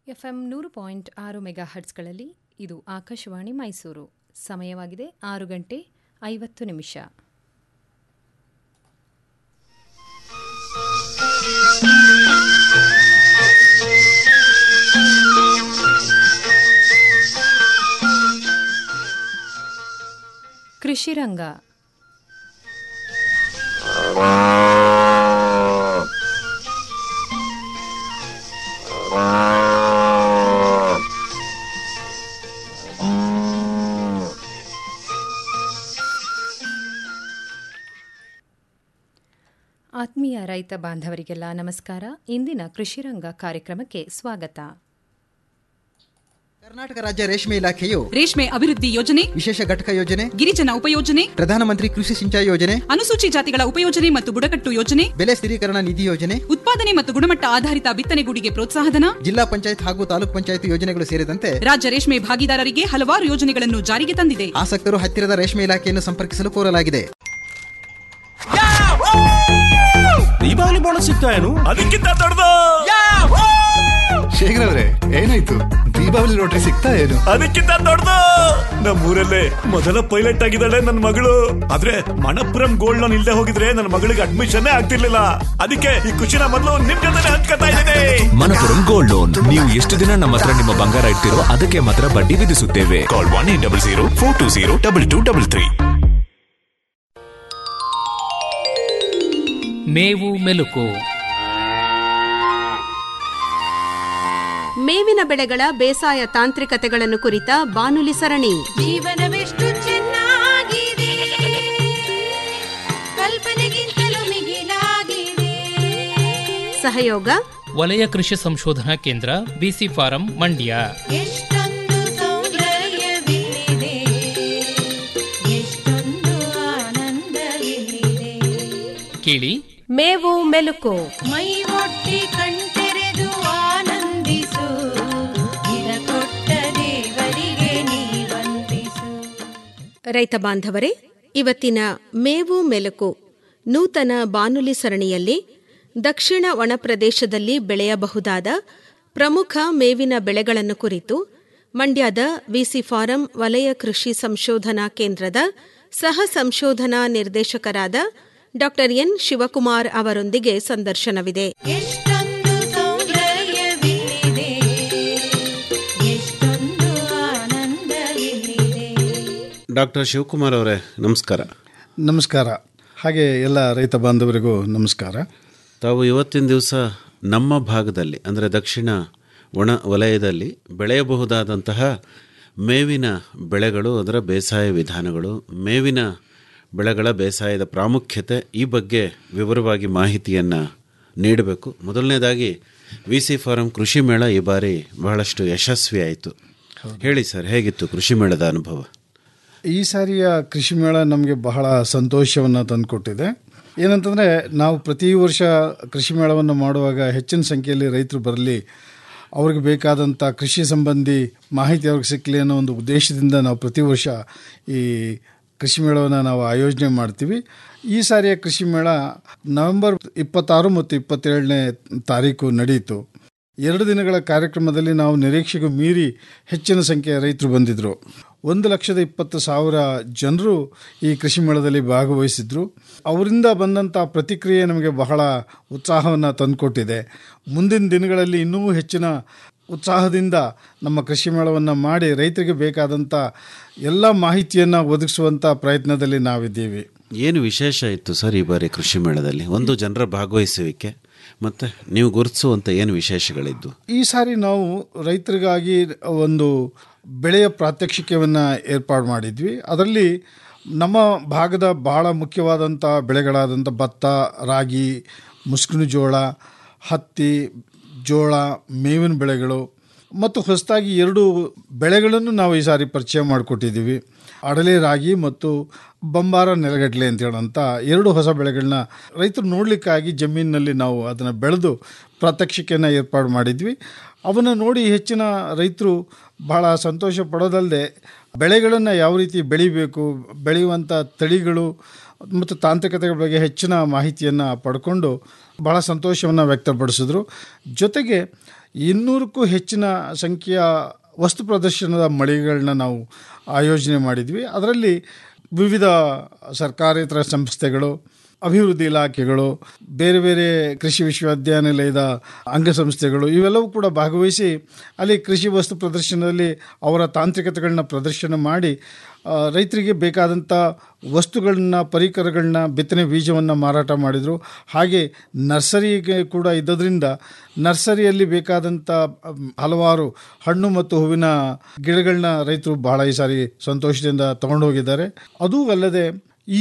FM ನೂರು point ಆರು mega ಹರ್ಟ್ಸ್ಗಳಲ್ಲಿ ಇದು ಆಕಾಶವಾಣಿ ಮೈಸೂರು ಸಮಯವಾಗಿದೆ ಆರು ಗಂಟೆ ಐವತ್ತು ನಿಮಿಷ ಕೃಷಿ ರಂಗ ಆತ್ಮೀಯ ರೈತ ಬಾಂಧವರಿಗೆಲ್ಲ ನಮಸ್ಕಾರ ಇಂದಿನ ಕೃಷಿರಂಗ ಕಾರ್ಯಕ್ರಮಕ್ಕೆ ಸ್ವಾಗತ ಕರ್ನಾಟಕ ರಾಜ್ಯ ರೇಷ್ಮೆ ಇಲಾಖೆಯು ರೇಷ್ಮೆ ಅಭಿವೃದ್ಧಿ ಯೋಜನೆ ವಿಶೇಷ ಘಟಕ ಯೋಜನೆ ಗಿರಿಜನ ಉಪಯೋಜನೆ ಪ್ರಧಾನಮಂತ್ರಿ ಕೃಷಿ ಸಿಂಚಾಯಿ ಯೋಜನೆ ಅನುಸೂಚಿ ಜಾತಿಗಳ ಉಪಯೋಜನೆ ಮತ್ತು ಬುಡಕಟ್ಟು ಯೋಜನೆ ಬೆಲೆ ಸ್ಥಿರೀಕರಣ ನಿಧಿ ಯೋಜನೆ ಉತ್ಪಾದನೆ ಮತ್ತು ಗುಣಮಟ್ಟ ಆಧಾರಿತ ಬಿತ್ತನೆಗೂಡಿಗೆ ಪ್ರೋತ್ಸಾಹಧನ ಜಿಲ್ಲಾ ಪಂಚಾಯತ್ ಹಾಗೂ ತಾಲೂಕ್ ಪಂಚಾಯತ್ ಯೋಜನೆಗಳು ಸೇರಿದಂತೆ ರಾಜ್ಯ ರೇಷ್ಮೆ ಭಾಗಿದಾರರಿಗೆ ಹಲವಾರು ಯೋಜನೆಗಳನ್ನು ಜಾರಿಗೆ ತಂದಿದೆ ಆಸಕ್ತರು ಹತ್ತಿರದ ರೇಷ್ಮೆ ಇಲಾಖೆಯನ್ನು ಸಂಪರ್ಕಿಸಲು ಕೋರಲಾಗಿದೆ ದೀಪಾವಳಿ ಬೋನಸ್ ಸಿಗ್ತಾ ಏನು ಅದಕ್ಕಿಂತ ದೊಡ್ಡದು ಶೇಖರ್ ಅವ್ರೆ ಏನಾಯ್ತು ದೀಪಾವಳಿ ಲಾಟ್ರಿ ಸಿಗ್ತಾ ಏನು ಅದಕ್ಕಿಂತ ದೊಡ್ಡದು ನಮ್ಮೂರಲ್ಲೇ ಮೊದಲ ಪೈಲಟ್ ಆಗಿದ್ದಾಳೆ ನನ್ನ ಮಗಳು ಆದ್ರೆ ಮಣಪುರಂ ಗೋಲ್ಡ್ ಲೋನ್ ಇಲ್ದೆ ಹೋಗಿದ್ರೆ ನನ್ನ ಮಗಳಿಗೆ ಅಡ್ಮಿಷನ್ ಆಗ್ತಿರ್ಲಿಲ್ಲ ಅದಕ್ಕೆ ಈ ಖುಷಿನ ಮೊದಲು ನಿಮ್ ಜೊತೆ ಹಂಚ್ಕೊತಾ ಇದ್ದೀನಿ ಮನಪುರಂ ಗೋಲ್ಡ್ ಲೋನ್ ನೀವು ಎಷ್ಟು ದಿನ ನಮ್ಮ ಹತ್ರ ನಿಮ್ಮ ಬಂಗಾರ ಇಡ್ತಿರೋ ಅದಕ್ಕೆ ಮಾತ್ರ ಬಡ್ಡಿ ವಿಧಿಸುತ್ತೇವೆ call one eight double zero four two zero double two double three ಮೇವು ಮೆಲುಕು ಮೇವಿನ ಬೆಳೆಗಳ ಬೇಸಾಯ ತಾಂತ್ರಿಕತೆಗಳನ್ನು ಕುರಿತ ಬಾನುಲಿ ಸರಣಿ ಜೀವನವೆಷ್ಟು ಚೆನ್ನಾಗಿದೆ ಕಲ್ಪನೆಗಿಂತಲೂ ಮಿಗಿಲಾಗಿದೆ ಸಹಯೋಗ ವಲಯ ಕೃಷಿ ಸಂಶೋಧನಾ ಕೇಂದ್ರ ಬಿಸಿ ಫಾರಂ ಮಂಡ್ಯ ಎಷ್ಟೊಂದು ಸೌಂದರ್ಯವಿದೆ ಎಷ್ಟೊಂದು ಆನಂದವಿದೆ ಕೇಳಿ ಮೇವು ಮೆಲುಕು ಮೈ ಒಟ್ಟಿ ಕಣ್ತೆರೆದು ಆನಂದಿಸು ಇದ ಕೊಟ್ಟ ದೇವರಿಗೆ ನೀ ವಂದಿಸು ರೈತ ಬಾಂಧವರೇ ಇವತ್ತಿನ ಮೇವು ಮೆಲುಕು ನೂತನ ಬಾನುಲಿ ಸರಣಿಯಲ್ಲಿ ದಕ್ಷಿಣ ಒಣಪ್ರದೇಶದಲ್ಲಿ ಬೆಳೆಯಬಹುದಾದ ಪ್ರಮುಖ ಮೇವಿನ ಬೆಳೆಗಳನ್ನು ಕುರಿತು ಮಂಡ್ಯದ ವಿಸಿ ಫಾರಂ ವಲಯ ಕೃಷಿ ಸಂಶೋಧನಾ ಕೇಂದ್ರದ ಸಹ ಸಂಶೋಧನಾ ನಿರ್ದೇಶಕರಾದ ಡಾ ಎನ್ ಶಿವಕುಮಾರ್ ಅವರೊಂದಿಗೆ ಸಂದರ್ಶನವಿದೆ ಎಷ್ಟೊಂದು ಸೌಂದರ್ಯವಿದೆ ಎಷ್ಟೊಂದು ಆನಂದವಿದೆ ಡಾಕ್ಟರ್ ಶಿವಕುಮಾರ್ ಅವರೇ ನಮಸ್ಕಾರ ನಮಸ್ಕಾರ ಹಾಗೆ ಎಲ್ಲ ರೈತ ಬಾಂಧವರಿಗೂ ನಮಸ್ಕಾರ ತಾವು ಇವತ್ತಿನ ದಿವಸ ನಮ್ಮ ಭಾಗದಲ್ಲಿ ಅಂದರೆ ದಕ್ಷಿಣ ಒಣ ವಲಯದಲ್ಲಿ ಬೆಳೆಯಬಹುದಾದಂತಹ ಮೇವಿನ ಬೆಳೆಗಳು ಅದರ ಬೇಸಾಯ ವಿಧಾನಗಳು ಮೇವಿನ ಬೆಳೆಗಳ ಬೇಸಾಯದ ಪ್ರಾಮುಖ್ಯತೆ ಈ ಬಗ್ಗೆ ವಿವರವಾಗಿ ಮಾಹಿತಿಯನ್ನು ನೀಡಬೇಕು ಮೊದಲನೇದಾಗಿ ವಿ ಸಿ ಫಾರಂ ಕೃಷಿ ಮೇಳ ಈ ಬಾರಿ ಬಹಳಷ್ಟು ಯಶಸ್ವಿ ಆಯಿತು ಹೇಳಿ ಸರ್ ಹೇಗಿತ್ತು ಕೃಷಿ ಮೇಳದ ಅನುಭವ ಈ ಸಾರಿಯ ಕೃಷಿ ಮೇಳ ನಮಗೆ ಬಹಳ ಸಂತೋಷವನ್ನು ತಂದುಕೊಟ್ಟಿದೆ ಏನಂತಂದರೆ ನಾವು ಪ್ರತಿ ವರ್ಷ ಕೃಷಿ ಮೇಳವನ್ನು ಮಾಡುವಾಗ ಹೆಚ್ಚಿನ ಸಂಖ್ಯೆಯಲ್ಲಿ ರೈತರು ಬರಲಿ ಅವ್ರಿಗೆ ಬೇಕಾದಂಥ ಕೃಷಿ ಸಂಬಂಧಿ ಮಾಹಿತಿ ಅವ್ರಿಗೆ ಸಿಕ್ಕಲಿ ಅನ್ನೋ ಒಂದು ಉದ್ದೇಶದಿಂದ ನಾವು ಪ್ರತಿ ವರ್ಷ ಈ ಕೃಷಿ ಮೇಳವನ್ನು ನಾವು ಆಯೋಜನೆ ಮಾಡ್ತೀವಿ ಈ ಸಾರಿಯ ಕೃಷಿ ಮೇಳ ನವೆಂಬರ್ ಇಪ್ಪತ್ತಾರು ಮತ್ತು ಇಪ್ಪತ್ತೇಳನೇ ತಾರೀಕು ನಡೆಯಿತು ಎರಡು ದಿನಗಳ ಕಾರ್ಯಕ್ರಮದಲ್ಲಿ ನಾವು ನಿರೀಕ್ಷೆಗೂ ಮೀರಿ ಹೆಚ್ಚಿನ ಸಂಖ್ಯೆಯ ರೈತರು ಬಂದಿದ್ದರು ಒಂದು ಲಕ್ಷದ ಇಪ್ಪತ್ತು ಸಾವಿರ ಜನರು ಈ ಕೃಷಿ ಮೇಳದಲ್ಲಿ ಭಾಗವಹಿಸಿದ್ರು ಅವರಿಂದ ಬಂದಂಥ ಪ್ರತಿಕ್ರಿಯೆ ನಮಗೆ ಬಹಳ ಉತ್ಸಾಹವನ್ನು ತಂದುಕೊಟ್ಟಿದೆ ಮುಂದಿನ ದಿನಗಳಲ್ಲಿ ಇನ್ನೂ ಹೆಚ್ಚಿನ ಉತ್ಸಾಹದಿಂದ ನಮ್ಮ ಕೃಷಿ ಮೇಳವನ್ನು ಮಾಡಿ ರೈತರಿಗೆ ಬೇಕಾದಂಥ ಎಲ್ಲ ಮಾಹಿತಿಯನ್ನು ಒದಗಿಸುವಂಥ ಪ್ರಯತ್ನದಲ್ಲಿ ನಾವಿದ್ದೀವಿ ಏನು ವಿಶೇಷ ಇತ್ತು ಸರ್ ಈ ಬಾರಿ ಕೃಷಿ ಮೇಳದಲ್ಲಿ ಒಂದು ಜನರ ಭಾಗವಹಿಸುವಿಕೆ ಮತ್ತು ನೀವು ಗುರುತಿಸುವಂಥ ಏನು ವಿಶೇಷಗಳಿದ್ದು ಈ ಸಾರಿ ನಾವು ರೈತರಿಗಾಗಿ ಒಂದು ಬೆಳೆಯ ಪ್ರಾತ್ಯಕ್ಷಿಕೆಯನ್ನು ಏರ್ಪಾಡು ಮಾಡಿದ್ವಿ ಅದರಲ್ಲಿ ನಮ್ಮ ಭಾಗದ ಬಹಳ ಮುಖ್ಯವಾದಂಥ ಬೆಳೆಗಳಾದಂಥ ಭತ್ತ ರಾಗಿ ಮುಸ್ಕಿನ ಜೋಳ ಹತ್ತಿ ಜೋಳ ಮೇವಿನ ಬೆಳೆಗಳು ಮತ್ತು ಹೊಸದಾಗಿ ಎರಡು ಬೆಳೆಗಳನ್ನು ನಾವು ಈ ಸಾರಿ ಪರಿಚಯ ಮಾಡಿಕೊಟ್ಟಿದ್ದೀವಿ ಅಡಲೆ ರಾಗಿ ಮತ್ತು ಬಂಬಾರ ನೆಲಗಡಲೆ ಅಂತ ಹೇಳೋಂಥ ಎರಡು ಹೊಸ ಬೆಳೆಗಳನ್ನ ರೈತರು ನೋಡಲಿಕ್ಕಾಗಿ ಜಮೀನಿನಲ್ಲಿ ನಾವು ಅದನ್ನು ಬೆಳೆದು ಪ್ರಾತ್ಯಕ್ಷಿಕೆಯನ್ನು ಏರ್ಪಾಡು ಮಾಡಿದ್ವಿ ಅವನ್ನು ನೋಡಿ ಹೆಚ್ಚಿನ ರೈತರು ಬಹಳ ಸಂತೋಷ ಪಡೋದಲ್ಲದೆ ಬೆಳೆಗಳನ್ನು ಯಾವ ರೀತಿ ಬೆಳಿಬೇಕು ಬೆಳೆಯುವಂಥ ತಳಿಗಳು ಮತ್ತು ತಾಂತ್ರಿಕತೆಗಳ ಬಗ್ಗೆ ಹೆಚ್ಚಿನ ಮಾಹಿತಿಯನ್ನು ಪಡ್ಕೊಂಡು ಬಹಳ ಸಂತೋಷವನ್ನು ವ್ಯಕ್ತಪಡಿಸಿದ್ರು ಜೊತೆಗೆ ಇನ್ನೂರಕ್ಕೂ ಹೆಚ್ಚಿನ ಸಂಖ್ಯೆಯ ವಸ್ತು ಪ್ರದರ್ಶನದ ಮಳಿಗೆಗಳನ್ನ ನಾವು ಆಯೋಜನೆ ಮಾಡಿದ್ವಿ ಅದರಲ್ಲಿ ವಿವಿಧ ಸರ್ಕಾರೇತರ ಸಂಸ್ಥೆಗಳು ಅಭಿವೃದ್ಧಿ ಇಲಾಖೆಗಳು ಬೇರೆ ಬೇರೆ ಕೃಷಿ ವಿಶ್ವವಿದ್ಯಾನಿಲಯದ ಅಂಗಸಂಸ್ಥೆಗಳು ಇವೆಲ್ಲವೂ ಕೂಡ ಭಾಗವಹಿಸಿ ಅಲ್ಲಿ ಕೃಷಿ ವಸ್ತು ಪ್ರದರ್ಶನದಲ್ಲಿ ಅವರ ತಾಂತ್ರಿಕತೆಗಳನ್ನ ಪ್ರದರ್ಶನ ಮಾಡಿ ಆ, ರೈತರಿಗೆ ಬೇಕಾದಂಥ ವಸ್ತುಗಳನ್ನ ಪರಿಕರಗಳನ್ನ ಬಿತ್ತನೆ ಬೀಜವನ್ನು ಮಾರಾಟ ಮಾಡಿದರು ಹಾಗೆ ನರ್ಸರಿಗೆ ಕೂಡ ಇದ್ದದ್ರಿಂದ ನರ್ಸರಿಯಲ್ಲಿ ಬೇಕಾದಂಥ ಮ್, ಹಲವಾರು ಹಣ್ಣು ಮತ್ತು ಹೂವಿನ ಗಿಡಗಳನ್ನ ರೈತರು ಬಹಳ ಈ ಸಾರಿ ಸಂತೋಷದಿಂದ ತಗೊಂಡು ಹೋಗಿದ್ದಾರೆ ಅದೂ ಅಲ್ಲದೆ ಈ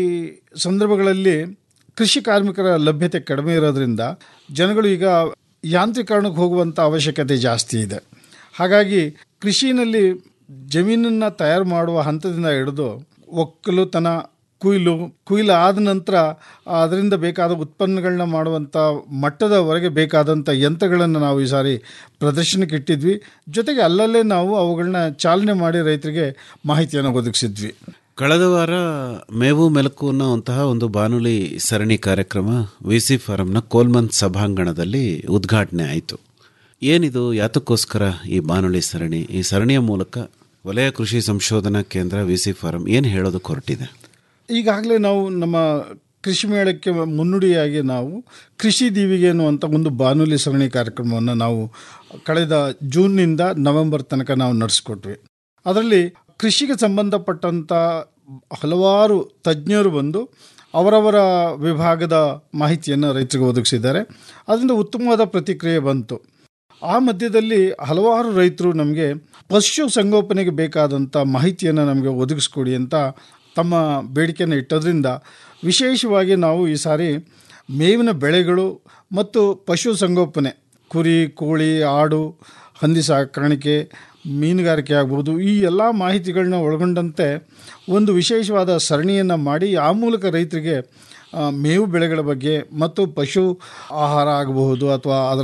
ಸಂದರ್ಭಗಳಲ್ಲಿ ಕೃಷಿ ಕಾರ್ಮಿಕರ ಲಭ್ಯತೆ ಕಡಿಮೆ ಇರೋದ್ರಿಂದ ಜನಗಳು ಈಗ ಯಾಂತ್ರೀಕರಣಕ್ಕೆ ಹೋಗುವಂಥ ಅವಶ್ಯಕತೆ ಜಾಸ್ತಿ ಇದೆ ಹಾಗಾಗಿ ಕೃಷಿನಲ್ಲಿ ಜಮೀನನ್ನು ತಯಾರು ಮಾಡುವ ಹಂತದಿಂದ ಹಿಡಿದು ಒಕ್ಕಲುತನ ಕುಯ್ಲು ಕುಯ್ಲು ಆದ ನಂತರ ಅದರಿಂದ ಬೇಕಾದ ಉತ್ಪನ್ನಗಳನ್ನ ಮಾಡುವಂಥ ಮಟ್ಟದವರೆಗೆ ಬೇಕಾದಂಥ ಯಂತ್ರಗಳನ್ನು ನಾವು ಈ ಸಾರಿ ಪ್ರದರ್ಶನಕ್ಕೆ ಇಟ್ಟಿದ್ವಿ ಜೊತೆಗೆ ಅಲ್ಲಲ್ಲೇ ನಾವು ಅವುಗಳನ್ನ ಚಾಲನೆ ಮಾಡಿ ರೈತರಿಗೆ ಮಾಹಿತಿಯನ್ನು ಒದಗಿಸಿದ್ವಿ ಕಳೆದ ವಾರ ಮೇವು ಮೆಲುಕು ಅನ್ನುವಂತಹ ಒಂದು ಬಾನುಲಿ ಸರಣಿ ಕಾರ್ಯಕ್ರಮ ವಿ ಸಿ ಫಾರಂನ ಕೋಲ್ಮನ್ ಸಭಾಂಗಣದಲ್ಲಿ ಉದ್ಘಾಟನೆ ಆಯಿತು ಏನಿದು ಯಾತಕ್ಕೋಸ್ಕರ ಈ ಬಾನುಲಿ ಸರಣಿ ಈ ಸರಣಿಯ ಮೂಲಕ ವಲಯ ಕೃಷಿ ಸಂಶೋಧನಾ ಕೇಂದ್ರ ವಿ ಸಿ ಫಾರಂ ಏನು ಹೇಳೋದಕ್ಕೆ ಹೊರಟಿದೆ ಈಗಾಗಲೇ ನಾವು ನಮ್ಮ ಕೃಷಿ ಮೇಳಕ್ಕೆ ಮುನ್ನುಡಿಯಾಗಿ ನಾವು ಕೃಷಿ ದೀವಿಗೆ ಅನ್ನುವಂಥ ಒಂದು ಬಾನುಲಿ ಸರಣಿ ಕಾರ್ಯಕ್ರಮವನ್ನು ನಾವು ಕಳೆದ ಜೂನ್ನಿಂದ ನವೆಂಬರ್ ತನಕ ನಾವು ನಡೆಸ್ಕೊಟ್ವಿ ಅದರಲ್ಲಿ ಕೃಷಿಗೆ ಸಂಬಂಧಪಟ್ಟಂಥ ಹಲವಾರು ತಜ್ಞರು ಬಂದು ಅವರವರ ವಿಭಾಗದ ಮಾಹಿತಿಯನ್ನು ರೈತರಿಗೆ ಒದಗಿಸಿದ್ದಾರೆ ಅದರಿಂದ ಉತ್ತಮವಾದ ಪ್ರತಿಕ್ರಿಯೆ ಬಂತು ಆ ಮಧ್ಯದಲ್ಲಿ ಹಲವಾರು ರೈತರು ನಮಗೆ ಪಶು ಸಂಗೋಪನೆಗೆ ಬೇಕಾದಂಥ ಮಾಹಿತಿಯನ್ನು ನಮಗೆ ಒದಗಿಸ್ಕೊಡಿ ಅಂತ ತಮ್ಮ ಬೇಡಿಕೆಯನ್ನು ಇಟ್ಟದ್ರಿಂದ ವಿಶೇಷವಾಗಿ ನಾವು ಈ ಸಾರಿ ಮೇವಿನ ಬೆಳೆಗಳು ಮತ್ತು ಪಶು ಸಂಗೋಪನೆ ಕುರಿ ಕೋಳಿ ಆಡು ಹಂದಿ ಸಾಕಾಣಿಕೆ ಮೀನುಗಾರಿಕೆ ಆಗ್ಬೋದು ಈ ಎಲ್ಲ ಮಾಹಿತಿಗಳನ್ನ ಒಳಗೊಂಡಂತೆ ಒಂದು ವಿಶೇಷವಾದ ಸರಣಿಯನ್ನು ಮಾಡಿ ಆ ಮೂಲಕ ರೈತರಿಗೆ ಆ, ಮೇವು ಬೆಳೆಗಳ ಬಗ್ಗೆ ಮತ್ತು ಪಶು ಆಹಾರ ಆಗಬಹುದು ಅಥವಾ ಅದರ